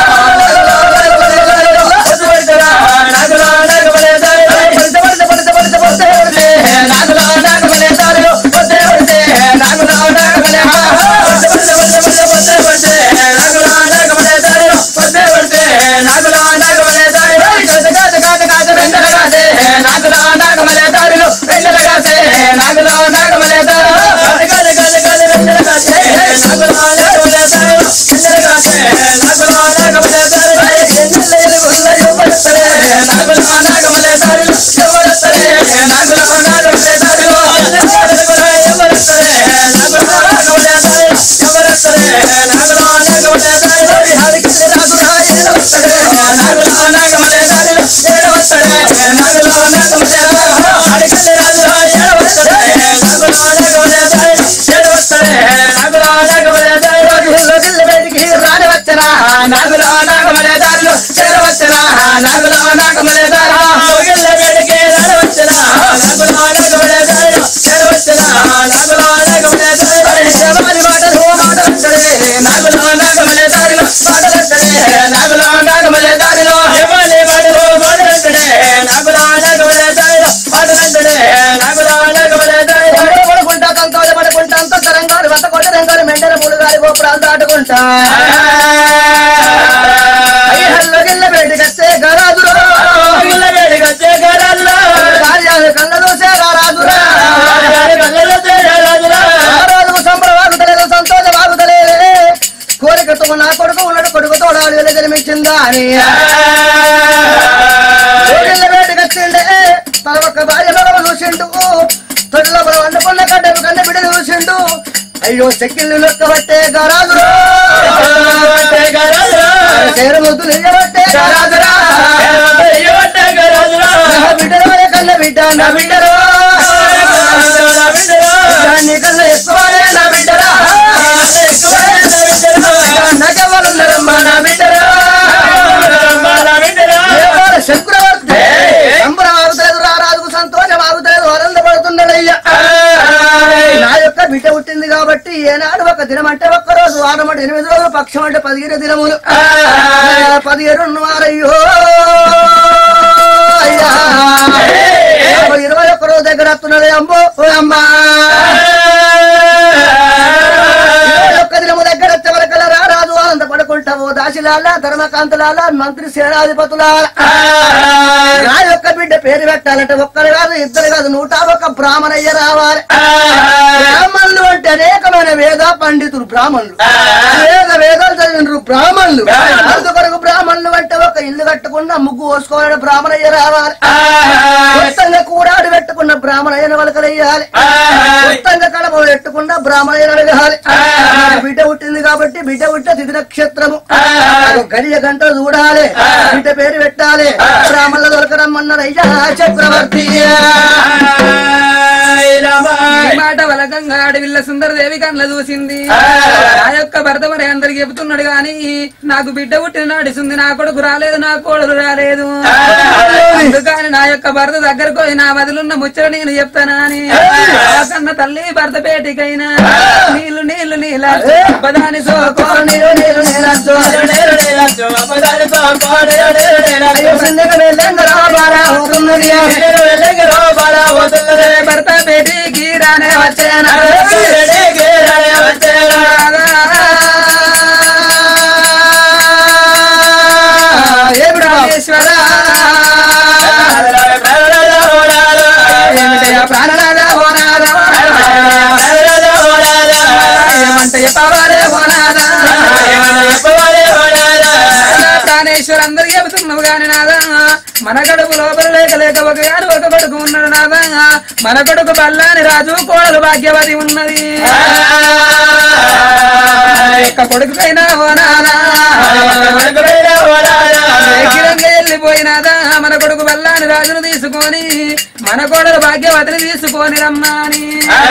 పొద్దు పడిచరా నాగులో నాగమలే దారిలో పడిచ పడిచ పడిచ పడిచ పడిచ పడిచ నాగులో నాగమలే దారిలో పొద్దు పడిచ నాగులో నాగమలే పడిచ పడిచ పడిచ పడిచ పడిచ నాగులో నాగమలే దారిలో పొద్దు పడిచ నాగులో నాగమలే దారిలో కాత కాత కాత వెంటల కాసే నాగులో నాగమలే దారిలో వెంటల కాసే నాగులో నాగమలే దారిలో కాత కాత కాత వెంటల కాసే నాగులో నాగమలే దారిలో వెంటల కాసే నాగులో నాగమలే దారిలో ఎన్నెల్ల ఎలుగుల్ల యువతరే నాగులో నాగమలే దారిలో యువతరే నాగులో నాగమలే దారిలో ఎలుగుల్ల యువతరే నాగులో నాగమలే దారిలో యువతరే నాగులో నాగమలే దారిలో హరికి రాగురా యువతరే నాగులో నాగమలే దారిలో యువతరే నాగులో నాగమలే దారిలో హరికి రాగురా యువతరే నాగులో నాగమలే దారిలో యువతరే నాగులో నాగమలే దారిలో గిల్ల బయటికి రాని వచ్చరా నాగులో నాగమలే దారిలో చేరవచ్చరా నాగులో నాగమలే దారిలో గిల్ల బయటికి రాని వచ్చరా నాగులో నాగమలే దారిలో చేరవచ్చరా నాగులో నాగమలే దారిలో శబరి మాటలు మాటలంటడే నాగులో నాగమలే దారిలో మాటలంటడే నాగులో నాగమలే దారిలో శబరి మాటలు మాటలంటడే నాగులో దాటుకుంటా అయ్యల్లో గిల్ల బయటకొచ్చే గరాజులో కార్యాలు కళ్ళ దోసే రారాజురా రారాజుకు సంబరవాగుతలేదు సంతోషవాగుతలేదే కోరికతో నా కొడుకు ఉన్నాడు కొడుకు తోడాడు వెళ్ళి జన్మించిందా అని గిల్ల బయటకొచ్చిండే తన ఒక్క భార్య మగవ చూసిండు తొడి లోపల వండుకున్న గడ్డలు కన్న బిడ్డ చూసిండు అయ్యో చెక్కిళ్ళు లెక్క పట్టే గరాజులో చేరు ముద్దులు ఇయ్యబట్టే గరాజురా నా బిడ్డలో కన్న బిడ్డ నా బిడ్డలో దాన్ని కన్నా ఎక్కువనే నా బిడ్డరా నగవలున్నారమ్మా నా బిడ్డరా దేవాల శంకురవర్తి సంబరం ఆగుతలేదు రారాజుకు సంతోషం ఆగుతలేదు ఆనందపడుతున్నాడయ్యా నా యొక్క బిడ్డ పుట్టింది కాబట్టి ఏనాడు ఒక దినం అంటే ఒక్క రోజు వారం అంటే ఎనిమిది రోజులు పక్షం అంటే పదిహేను దినములు పదిహేను వారయ్యో అయ్యా ఇరవై ఒక్క రోజు దగ్గర వస్తున్నది అమ్మో ఓ అమ్మా ఇరవై ఒక్క దినము దగ్గర వచ్చే వరకల్లా రా రాజు ఆనంద పడుకుంటావు దాసిలాల ధర్మకాంతులాల మంత్రి సేనాధిపతులాల నా యొక్క బిడ్డ పేరు పెట్టాలంటే ఒక్కరు కాదు ఇద్దరు కాదు నూట ఒక బ్రాహ్మణయ్య రావాలి బ్రాహ్మణులు అంటే అనేకమైన వేద పండితులు బ్రాహ్మణులు వేద వేదాలు చదివినరు బ్రాహ్మణులు అందుకొరకు బ్రాహ్మణులు అంటే ఒక ఇల్లు కట్టుకున్న ముగ్గు పోసుకోవాలని బ్రాహ్మణయ్య రావాలి మొత్తంగా కూడాడు పెట్టుకున్న బ్రాహ్మణయ్యను వలకలయ్యాలి మొత్తంగా కడప పెట్టుకున్న బ్రాహ్మణయ్యను అడగాలి బిడ్డ పుట్టింది కాబట్టి బిడ్డ పుట్టిన తిథి నక్షత్రము ఒక గడియ గంట చూడాలి బిడ్డ పేరు పెట్టాలి బ్రాహ్మణుల దొరకరమ్మన్నారు అయ్యా చక్రవర్తి ఈ మాట వలకంగా అడవిల్ల సుందరదేవి కళ్ళ చూసింది ఆ యొక్క భర్త మరి అందరికి చెబుతున్నాడు గాని నాకు బిడ్డ పుట్టిన నడిచింది నా కొడుకు రాలేదు నా కోడలు రాలేదు అందుకని నా యొక్క భర్త దగ్గరకు పోయి నా వదిలున్న ముచ్చట నేను చెప్తానా అని ఆ కన్న తల్లి భర్త పేటికైనా నీళ్లు నీళ్లు నీళ్ళ పదాని సోకో నీరు నీరు నీలచ్చో. అయ్యో సందెగ వెళ్ళంగ రాబారా అవుతున్నది. భర్త పేటికి రానే వచ్చేనా ఏమిటి బాబు? రామేశ్వర ఏమిటయ్యా ప్రాణనాథ ఓనాథ ఏమంటే పవారే ఓనాథ ప్రాణేశ్వర అందరు చెబుతున్నావు గాని నాదా మన కడుపు లోపల లేక లేక ఒక యాడు ఒక కొడుకు ఉన్నాడు నాదా మన కొడుకు బల్లాని రాజు కోడలు భాగ్యవతి ఉన్నది యొక్క కొడుకుకైనా ఓనాదా వేగిరంగా వెళ్ళిపోయినాదా మన కొడుకు బల్లాని రాజును తీసుకొని మన కోడలు భాగ్యవతిని తీసుకొని రమ్మని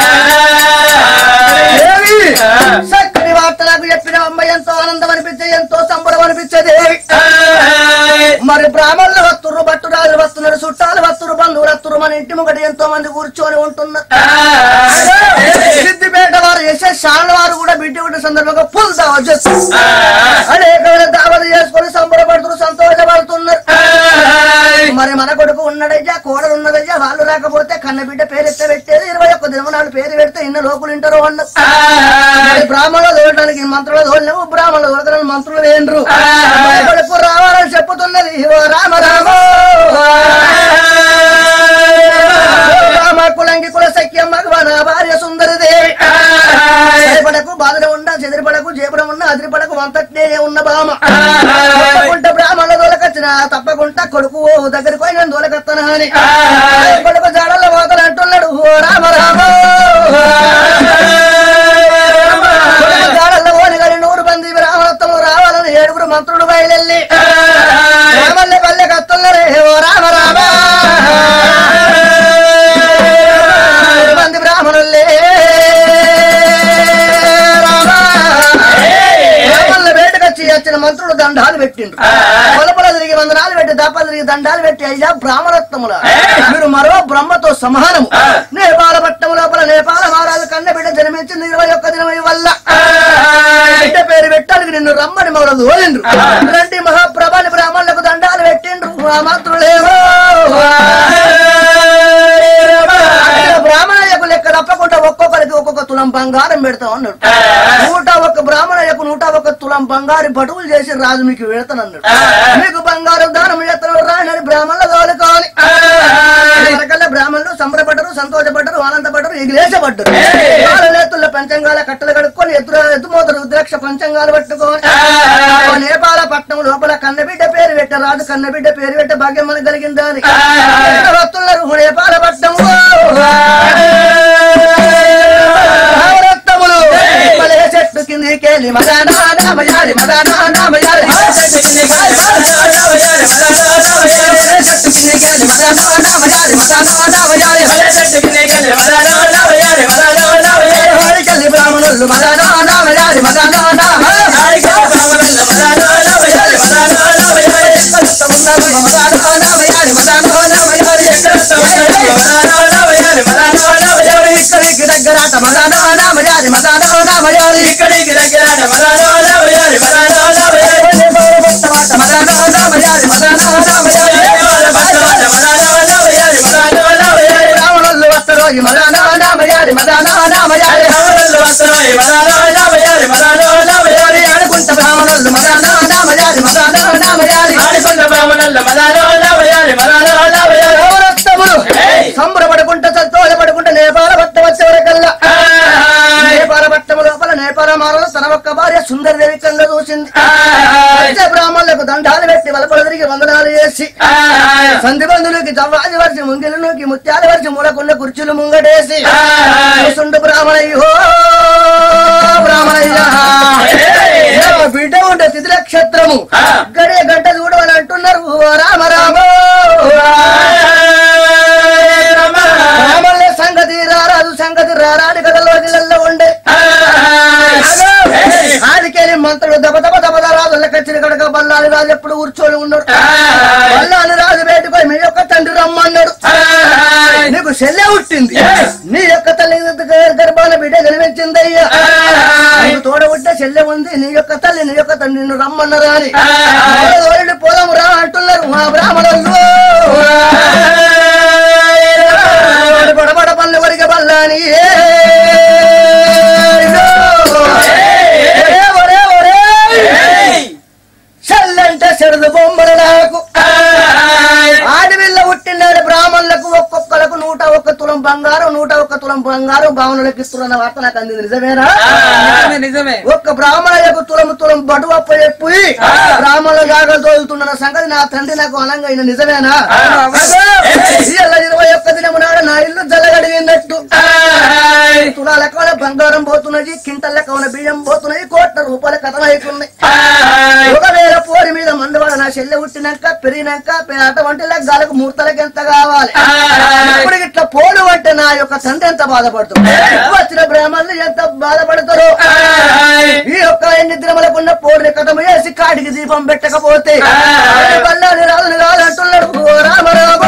దేవి, చక్కని వార్తలకు చెప్పిన అమ్మ ఎంతో ఆనందం అనిపించే ఎంతో సంబరం అనిపించేది మరి బ్రాహ్మణులు వస్తురు భట్టు రాజులు వస్తున్నారు చుట్టాలు వస్తురు బంధువులు వస్తురు మన ఇంటి ముంగట ఎంతో మంది కూర్చొని ఉంటున్నారు సిద్దిపేట వారు చేసే శాల వారు కూడా బిడ్డ ఉండే సందర్భంగా ఫుల్ దావా చేస్తారు అనేకమైన దావలు చేసుకొని సంబరపడుతున్నారు సంతోషపడుతున్నారు మరి మన కొడుకు ఉన్నాడయ్యా కోడలు ఉన్నదయ్యా వాళ్ళు రాకపోతే కన్న బిడ్డ పేరు ఎత్తే పెట్టేది ఇరవై ఒక్క దినం నాడు పేరు పెడితే ఇన్న లోకులు ఇంటారు అన్నారు మరి బ్రాహ్మణులు దోడటానికి మంత్రులు దోడలేము బ్రాహ్మణులు దొరకడానికి మంత్రులు వేండ్రు మన కొడుకు రావాలని చెప్పుతున్నది ఓ రామ రామ రామ కులంగి కుల సఖ్యం భగవాన్ భార్య సుందరి దేవి సరిపడకు బాధన ఉండ చెదిరిపడకు జేపడం ఉన్న అదిరిపడకు వంతట్నే ఉన్న బామ తప్పకుండా బ్రాహ్మణుల దొలకొచ్చిన తప్పకుండా కొడుకు ఓ దగ్గరికి పోయి నేను దొలకొత్తనా అని కొడుకు జాడల్లో పోతాను అంటున్నాడు ఓ రామ రామ కొడుకు జాడల్లో పోని కానీ నూరు మంది బ్రాహ్మణత్వము రావాలని ఏడుగురు మంత్రులు బయలుల్లి రామల్లె పల్లె కత్తున్నరే ఓ రామ రామ మంది బ్రాహ్మణుల్లే రామ రామల్ల వేటకొచ్చి వచ్చిన మంత్రులు దండాలు పెట్టిండ్రు పొలపల తిరిగి వందనాలు పెట్టి దప్ప తిరిగి దండాలు పెట్టి అయ్యా బ్రాహ్మణత్వముల మీరు మరో బ్రహ్మతో సమానము నేపాల పట్టణం లోపల నేపాల మహారాజు కన్న బిడ్డ జన్మించింది ఇరవై ఒక్క దినం వల్ల బిడ్డ పేరు పెట్టడానికి నిన్ను రమ్మని మొదలు ఓలిండ్రు రండి మహాప్రభాని బ్రాహ్మణులకు దండాలు పెట్టిండ్రు ఆ మంత్రులేమో అక్కడ బ్రాహ్మణయ్యకు లెక్క తప్పకుండా ఒక్కొక్కరికి ఒక్కొక్క తులం బంగారం పెడతా ఉన్నాడు నూట ఒక్క బ్రాహ్మణయ్యకు నూట బంగారు బటువులు చేసి రాజు మీకు వెళతానన్నాడు మీకు బంగారు దానం చేస్తాను రాని బ్రాహ్మణుల తోలుకోవాలి వరకల్లా బ్రాహ్మణులు సంబరపడ్డరు సంతోషపడ్డరు ఆనందపడ్డరు ఎగిరేసపడ్డరు వాళ్ళ నేతుల్లో పంచంగాల కట్టలు కడుక్కొని ఎదురు ఎదుమోత రుద్రాక్ష పంచంగాలు పట్టుకొని ఆ నేపాల పట్నం లోపల కన్నబిడ్డ పేరు పెట్ట రాజు కన్నబిడ్డ పేరు పెట్ట భాగ్యం మనకు కలిగిందని వస్తున్నారు నేపాల పట్నము నవరత్నములు మలే చెట్టు కిందికెళ్ళి మదానా నామయాలి మదానా నామయాలి చెట్టు కిందికెళ్ళి మదానా నామయాలి మదానా నామయాలి హరికెళ్ళి బ్రాహ్మణులు మదానా నామయాలి మదానా నామయాలి మదానా నామయాలి మదానా నామయాలి ఇక్కడికి దగ్గరాట మదానా నామయాలి మదానా నామయాలి మదానా నామయాలి మదానా నామయాలి బ్రాహ్మణులు వస్తారు ఈ మదానా నామయాలి మదానా నామయాలి ఆడుకుంట బ్రాహ్మణులు మదానా నామయాలి మదానా నామయాలి నవరత్నములు సంబరపడుకుంటా సంతోషపడుకుంటా నేపాల పట్ట వచ్చేవరకల్లా నేపాల పట్టము లోపల నేపాల మారలో తన ఒక్క భార్య సుందరదేవి కళ్ళ చూసింది వచ్చే బ్రాహ్మణులకు దండాలు పెట్టి వలపలు తిరిగి వందనాలు చేసి సంధి బంధువులకి జవ్వాది వర్షి ముంగిలుకి ముత్యాల వర్షి మూలకున్న కుర్చీలు ముంగటేసి సుండు బ్రాహ్మణయ్యో బ్రాహ్మణయ్య నా బిడ్డ ఉండే తిథి నక్షత్రము గడే గంట చూడమని అంటున్నారు ఓ రామ రామ రామల్లే సంగతి రారాదు సంగతి రారాని కథలోకి ఉండే ఆడికెళ్ళి మంత్రులు దబ దబ దబ రాజుల కచ్చిన కడక బల్లాని రాజు ఎప్పుడు కూర్చొని ఉన్నాడు బల్లాని రాజు బయటకు మీ యొక్క తండ్రి రమ్మన్నాడు నీకు చెల్లె పుట్టింది నీ యొక్క తల్లి గర్భాల బిడ్డ కనిపించింది అయ్యా నీకు తోడ పుట్టే చెల్లె ఉంది నీ యొక్క తల్లి నీ యొక్క తండ్రి నిన్ను రమ్మన్నారా అని తోడి పోదాము రా అంటున్నారు మా బ్రాహ్మణులు బడబడ పల్లె వరిగ బల్లాని ఒరే, ఒరే, ఒరే. చెల్లంటే చెడుదు బొమ్మలు నాకు ఆడవిల్ల పుట్టినాడు బ్రాహ్మణులకు ఒక్కొక్కలకు నూట ఒక్క తులం బంగారం నూట ఒక్క తులం బంగారం భావనలకు ఇస్తున్న వార్త నాకు అందింది నిజమేనా నిజమే నిజమే ఒక్క బ్రాహ్మణ యొక్క తులం తులం బడువ పోయి బ్రాహ్మణుల జాగలు తోలుతున్న సంగతి నా తండ్రి నాకు అనంగా అయిన నిజమేనా ఇయ్యాల ఇరవై ఒక్క దినము నాడు నా ఇల్లు జల్లగడిగినట్టు తులాల కవన బంగారం పోతున్నది కింటల కవన బియ్యం పోతున్నది కోట్ల రూపాయల కథం అవుతున్నాయి ఒకవేళ పోరి మీద మందువాడ నా చెల్లె పుట్టినాక పెరిగినాక అటువంటి లగ్గాలకు మూర్తలకు ఎంత కావాలి ఇప్పుడు ఇట్లా పోలు అంటే నా యొక్క తండ్రి ఎంత బాధపడుతుంది వచ్చిన బ్రాహ్మణులు ఎంత బాధపడతారో ఈ యొక్క ఎన్ని దినములకున్న పోడిని కథం వేసి కాడికి దీపం పెట్టకపోతే బల్లాని రాజుని రాజు అంటున్నాడు ఓ రామ రామ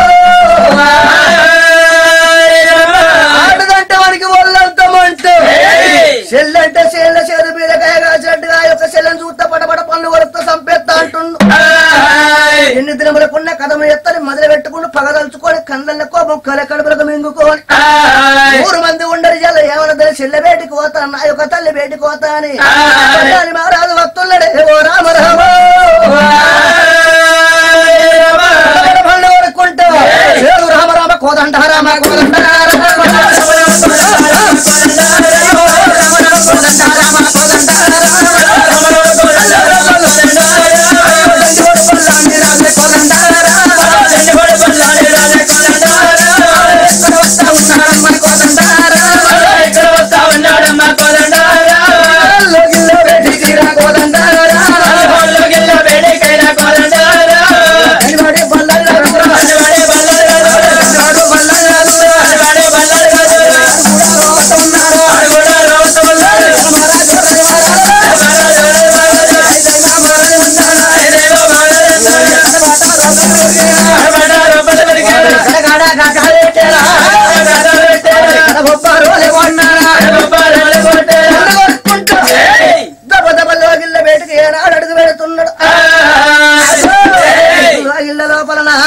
ఆడదంటే వానికి ఒళ్ళంత మంటే చెల్లంటే చెల్ల చేరు మీద కాయగాచినట్టుగా ఆ యొక్క చెల్లెని చూస్తే పడపడ పనులు వరుస్తా సంపేస్తా అంటుండు ఎన్ని దినములకున్న కథము ఎత్తని మొదలు పెట్టుకుని పగదలుచుకొని కళ్ళ కోపం కల కడుపులకు మింగుకొని మూడు మంది ఉండరు ఇలా ఏమన్నా చెల్లె బయటికి పోతా నా యొక్క తల్లి బయటికి పోతా అని అని మహారాజు వస్తున్నాడే ఓ రామ రామ పండు వరుకుంటా ఏడు రామ రామ కోదండ రామ కోదండ రామ లోగిల్లో బయటికి రా కోదండ అనివాడి బల్లాలు గడగడ గడగడేటేరా. గడగొప్పారు అలే కొన్నారా. కొట్టుకుంటూ దబ దబ లోగిళ్ళ బయటికి ఏనాడు అడుగు పెడుతున్నాడు లోగిళ్ళ లోపల నా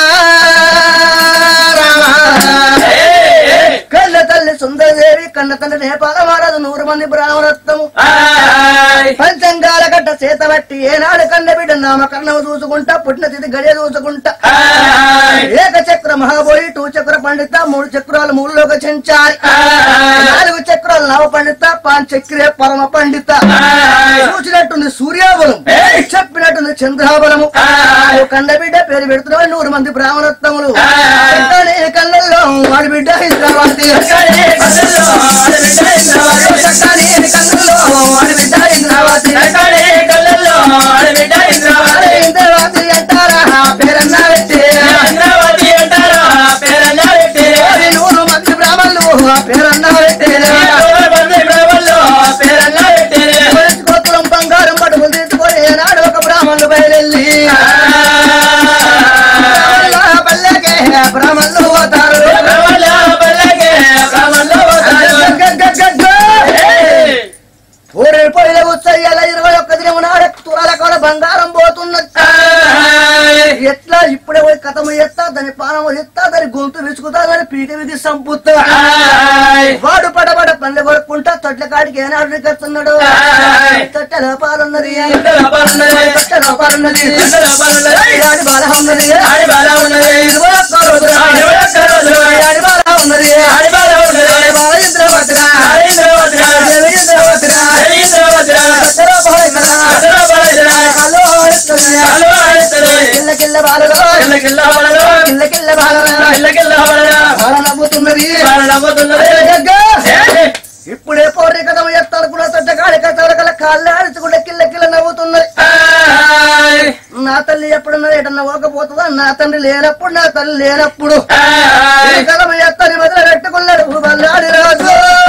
రామ. కళ్ళ తల్లి సుందరదేవి కన్న తండ్రి నేపాల మహారాజు నూరు మంది బ్రాహ్మణత్వము పంచంగాల గడ్డ చేతబట్టి ఏనాడు కన్న బిడ్డ నామకరణం చూసుకుంటా పుట్టిన తిథి గడియ చూసుకుంటా ఏక చక్ర మహాబోయి టూ చక్ర పండిత మూడు చక్రాలు మూడులోక చెంచాలి నాలుగు చక్రాలు నవ పండిత పాన్ చక్రే పరమ పండిత చూసినట్టుంది సూర్యాబలం చెప్పినట్టుంది చంద్రాబలము ఓ కన్న బిడ్డ పేరు పెడుతున్నావు నూరు మంది బ్రాహ్మణోత్తములు చక్కని కళ్ళల్లో వాడి బిడ్డ ఇంద్రావతి చక్కని కళ్ళల్లో వాడి బిడ్డ ఇంద్రావతి అరే ఇంద్రావతి అంటారా పేరన్నా పెట్టి ఓరి నూరు మంది బ్రాహ్మణులు ఆ పేరన్నా పెట్టేరా గోత్రం బంగారం పట్టుకులు తీసుకొని ఏనాడు ఒక బ్రాహ్మణులు బయలుల్లి పల్లెకే బ్రాహ్మణులు పోతారు గగ్గగ్గగ్గ. ఊరి పొయ్యిల ఉత్సయ్యాల ఇరవై ఒక్క దినం నాడు తులాల కొల బంగారం పోతున్నది ఎట్లా ఇప్పుడే పోయి కథము ఎత్తా దాని పానము ఎత్తా దాని గొంతు విసుకుతా దాని పీట విధి సంపుతా వాడు పడబడ పల్లె కొడుకుంటా తొట్ల కాడికి ఏనాడు కడుతున్నాడు తొట్టెల పాలున్నది తొట్టెల పాలున్నది ఆడి బాల ఉన్నది ఇరవై ఒక్క రోజున ఆడి బాల ఉన్నది ఆడి బాల ఇంద్రవతిరా దేవి ఇంద్రవతిరా తొట్టెల పాలున్నదా హలో కిల్ల కిల్ల బాలలో కిల్ల కిల్ల బాలలో బాల నవ్వుతున్నది గగ్గ. ఇప్పుడే పౌర్ణి కథం ఎత్తారు కూడా తొట్ట కాడి కథల కాళ్ళు ఆడుచుకుంటే కిల్ల కిల్ల నవ్వుతున్నది నా తల్లి ఎప్పుడున్నది ఎటన్నా పోకపోతుందా నా తండ్రి లేనప్పుడు నా తల్లి లేనప్పుడు ఈ కథం ఎత్తని మొదలు పెట్టుకున్నాడు బల్లాడి రాజు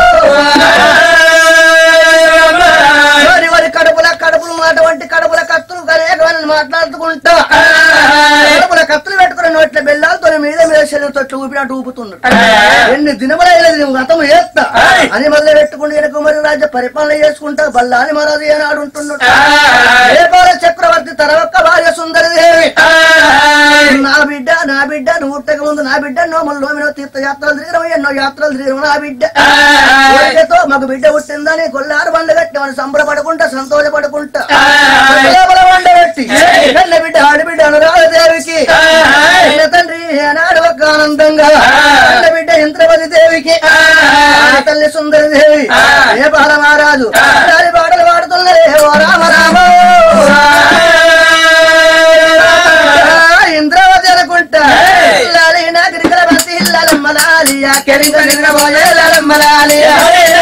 వారి వారి కడుపుల కడుపులు మాట వంటి కడుపుల కత్తులు అనేకమైన మాట్లాడుకుంటా కడుపుల కత్తులు పెట్టుకుని నోట్ల బెల్లాలతో మీద మీద శరీరం తొట్లు ఊపినట్టు ఊపుతున్నాడు ఎన్ని దినములైనది నువ్వు గతం ఏత్తా అని మొదలు పెట్టుకుని వెనక మరి రాజ్య పరిపాలన చేసుకుంటా బల్లాని మహారాజు ఏనాడు ఉంటున్నాడు నేపాల చక్రవర్తి తన ఒక్క భార్య సుందరదేవి నా బిడ్డ నా బిడ్డ నువ్వు పుట్టక ముందు నా బిడ్డ నోములు నోమినో తీర్థయాత్రలు తిరిగిన ఎన్నో యాత్రలు తిరిగిన నా బిడ్డ కోరికతో మాకు బిడ్డ పుట్టిందని కొల్లారు బండ కట్టి మనం సంబరపడుకుంటా సంతోషపడుకుంటా లోపల బండ పెట్టి కన్న బిడ్డ ఆడి బిడ్డ అనురాధదేవికి కన్న తండ్రి ఏనాడు ఒక ఆనందంగా కన్న బిడ్డ ఇంద్రవతి దేవికి ఆ తల్లి సుందరి దేవి ఏ బాల మహారాజు దాని పాటలు పాడుతున్నదే ఓ రామ రామ ఇంద్రవతి అనుకుంటా లాలి నాగరికల బంతి లలమ్మ లాలియా కెరింగ నిద్రపోయే లలమ్మ లాలియా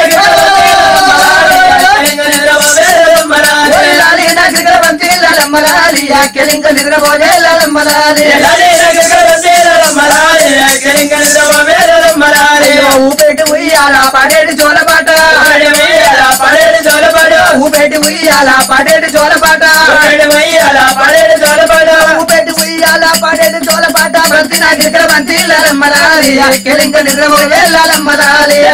లాలి నాగరికల బంతి లలమ్మ లాలియా కెరింగ నిద్రపోయే లలమ్మ లాలియా ఊపేటి ఉయ్యాల పడేటి జోలపాట ఊపేటి ఉయ్యాల పడేటి జోలపాట ఊపేటి ఉయ్యాల పడేటి జోలపాట బంతి నాగరికల బంతి లలమ్మ లాలియా కెరింగ నిద్రపోయే లలమ్మ లాలియా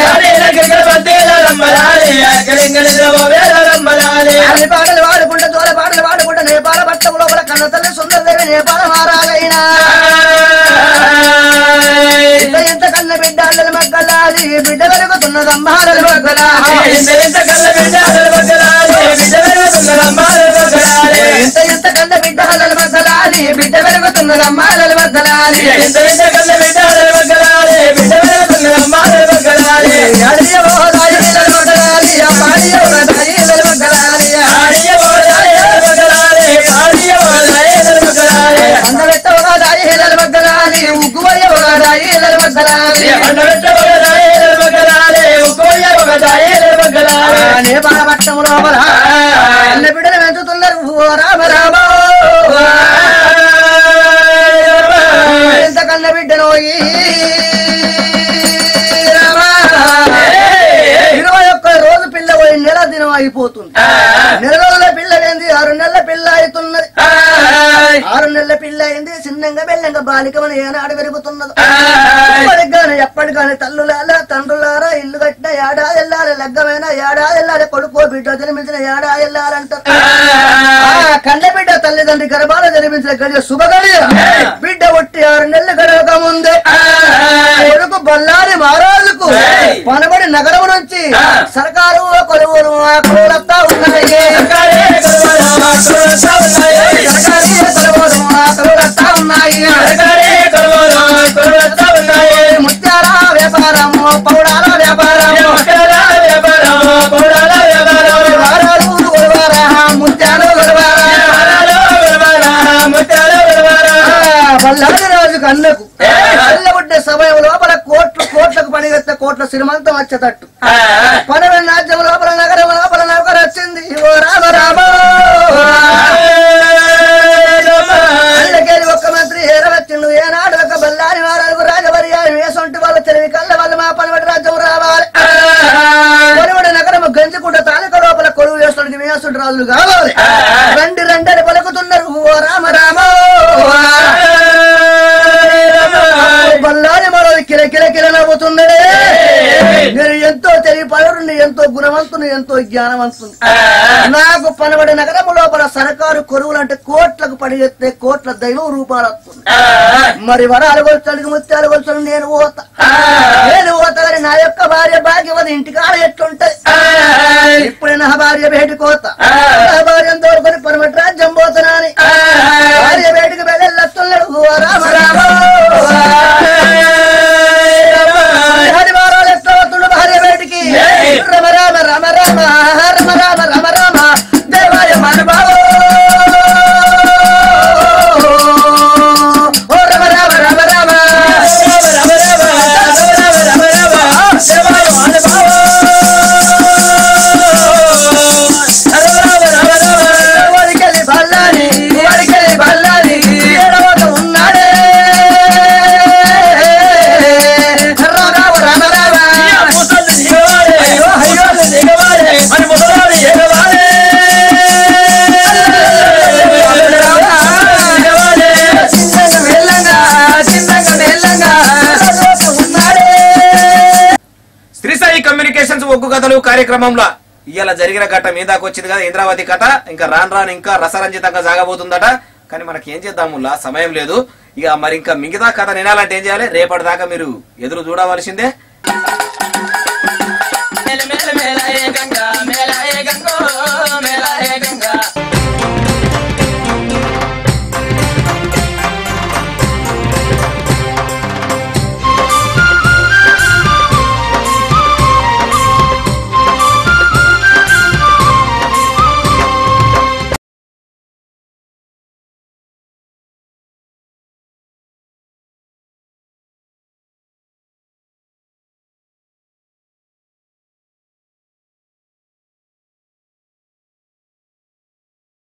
అన్ని పాటలు వాడుకుంటా జోల పాటలు వాడుకుంటా నేపాల పట్టం లోపల కన్న తల్లి సుందరదేవి నేపాల మహారాజైనా ఇంత ఎంత కన్న బిడ్డ అల్లల మగ్గలాలి బిడ్డ వెలుగుతున్నది అమ్మాలల మగ్గలాలి ఇంత ఎంత కన్న బిడ్డ అల్లల మగ్గలాలి బిడ్డ వెలుగుతున్నది అమ్మాలల మగ్గలాలి అడియవో దాయిల మగ్గలాలి ఆ పాడియవో దాయిల మగ్గలాలి అందరెట్టవో దాయిల మగ్గలాలి ఉగ్గువయ్యవో దాయిల మగ్గలాలి నేపాల పట్టం లోపల అన్న బిడ్డలు పెంచుతున్నారు ఓ రామ రామ ఎంత కన్న బిడ్డను ఇరవై ఒక్క రోజు పిల్ల పోయి నెల దినం అయిపోతుంది నెల రోజుల పిల్ల ఏంది ఆరు నెలల పిల్ల అవుతున్నది ఆరు నెలల పిల్ల అయింది చిన్నంగా బెల్లంగా బాలికమని ఏనాడు పెరుగుతున్నది ఎప్పటిగానే ఎప్పటిగానే తల్లులారా తండ్రులారా ఇల్లు కట్టిన ఏడాది వెళ్ళాలి లగ్గమైన ఏడాది వెళ్ళాలి కొడుకో బిడ్డ జన్మించిన ఏడాది వెళ్ళాలంటారు ఆ కన్న బిడ్డ తల్లిదండ్రి గర్భాల జన్మించిన గడియ శుభగడియ బిడ్డ ఒట్టి ఆరు నెలలు గడవక ముందే కొడుకు బల్లారి మహారాజుకు పనబడి నగరం నుంచి సర్కారు కొలువులు కొలువులత్తా ఉన్నాయి హేమంతం వచ్చేటట్టు పనవెల్ రాజ్యం లోపల నగరం లోపల నౌకరు వచ్చింది ఓ రామ రామ అందుకేది ఒక్క మంత్రి ఏర వచ్చిండు ఏనాడు ఒక బల్లారి వారాలకు రాజవర్యాలు వేసొంటి వాళ్ళ తెలివి కళ్ళ వాళ్ళ మా పనవడి రాజ్యం రావాలి కొలువుడి నగరం గంజకుంట తాలూక లోపల కొలువు వేస్తుంటే వేస్తుంటే రాజులు కావాలి రండి రండి అని పలుకుతున్నారు ఓ రామ రామ బల్లారి మరో కిల కిల కిల నవ్వుతున్నాడే నేను ఎంతో తెలియపరుని ఎంతో గుణవంతుని ఎంతో జ్ఞానవంతుని నాకు పనబడి నగరం లోపల సర్కారు కొరువులు అంటే కోట్లకు పడిగెత్తే కోట్ల దైవం రూపాలు వస్తుంది మరి వరాలు కొలుచడానికి ముత్యాలు కొలుచడం నేను పోతా నేను పోతా కానీ నా యొక్క భార్య భాగ్యవతి ఇంటికాడ ఎట్లుంటది ఇప్పుడే నా భార్య బయటి కోత నా భార్య తోడుకొని పరమటి రాజ్యం పోతున్నాని భార్య బయటికి వెళ్ళెళ్ళొస్తున్నాడు రామ రామ హరి వారాలు ఎట్లా వస్తుండు భార్య బయటికి రమ రామ రామ రామ రమ రామ రామ రామ దేవాయ మనుభావ ఓ రమ రామ రామ రామ రామ రామ రామ రామ రామ దేవాయ మనుభావ వాడికెళ్ళి బల్లాని వాడికెళ్ళి బల్లాని ఏడవత ఉన్నాడే రామ రామ రామ అయ్యో అయ్యో దిగవాడే మరి ముసలాడు ఎగవాడే చిన్నగా మెల్లంగా చిన్నగా మెల్లంగా ఉన్నాడే శ్రీ సాయి కమ్యూనికేషన్స్ ఒగ్గు కథలు కార్యక్రమంలో ఇవాళ జరిగిన ఘట్టం మీ దాకా వచ్చింది కదా ఇంద్రావతి కథ ఇంకా రాను రాను ఇంకా రసరంజితంగా సాగబోతుందట కానీ మనకి ఏం చేద్దాములా సమయం లేదు ఇక మరి ఇంకా మిగతా కథ వినాలంటే ఏం చేయాలి రేపటి దాకా మీరు ఎదురు చూడవలసిందే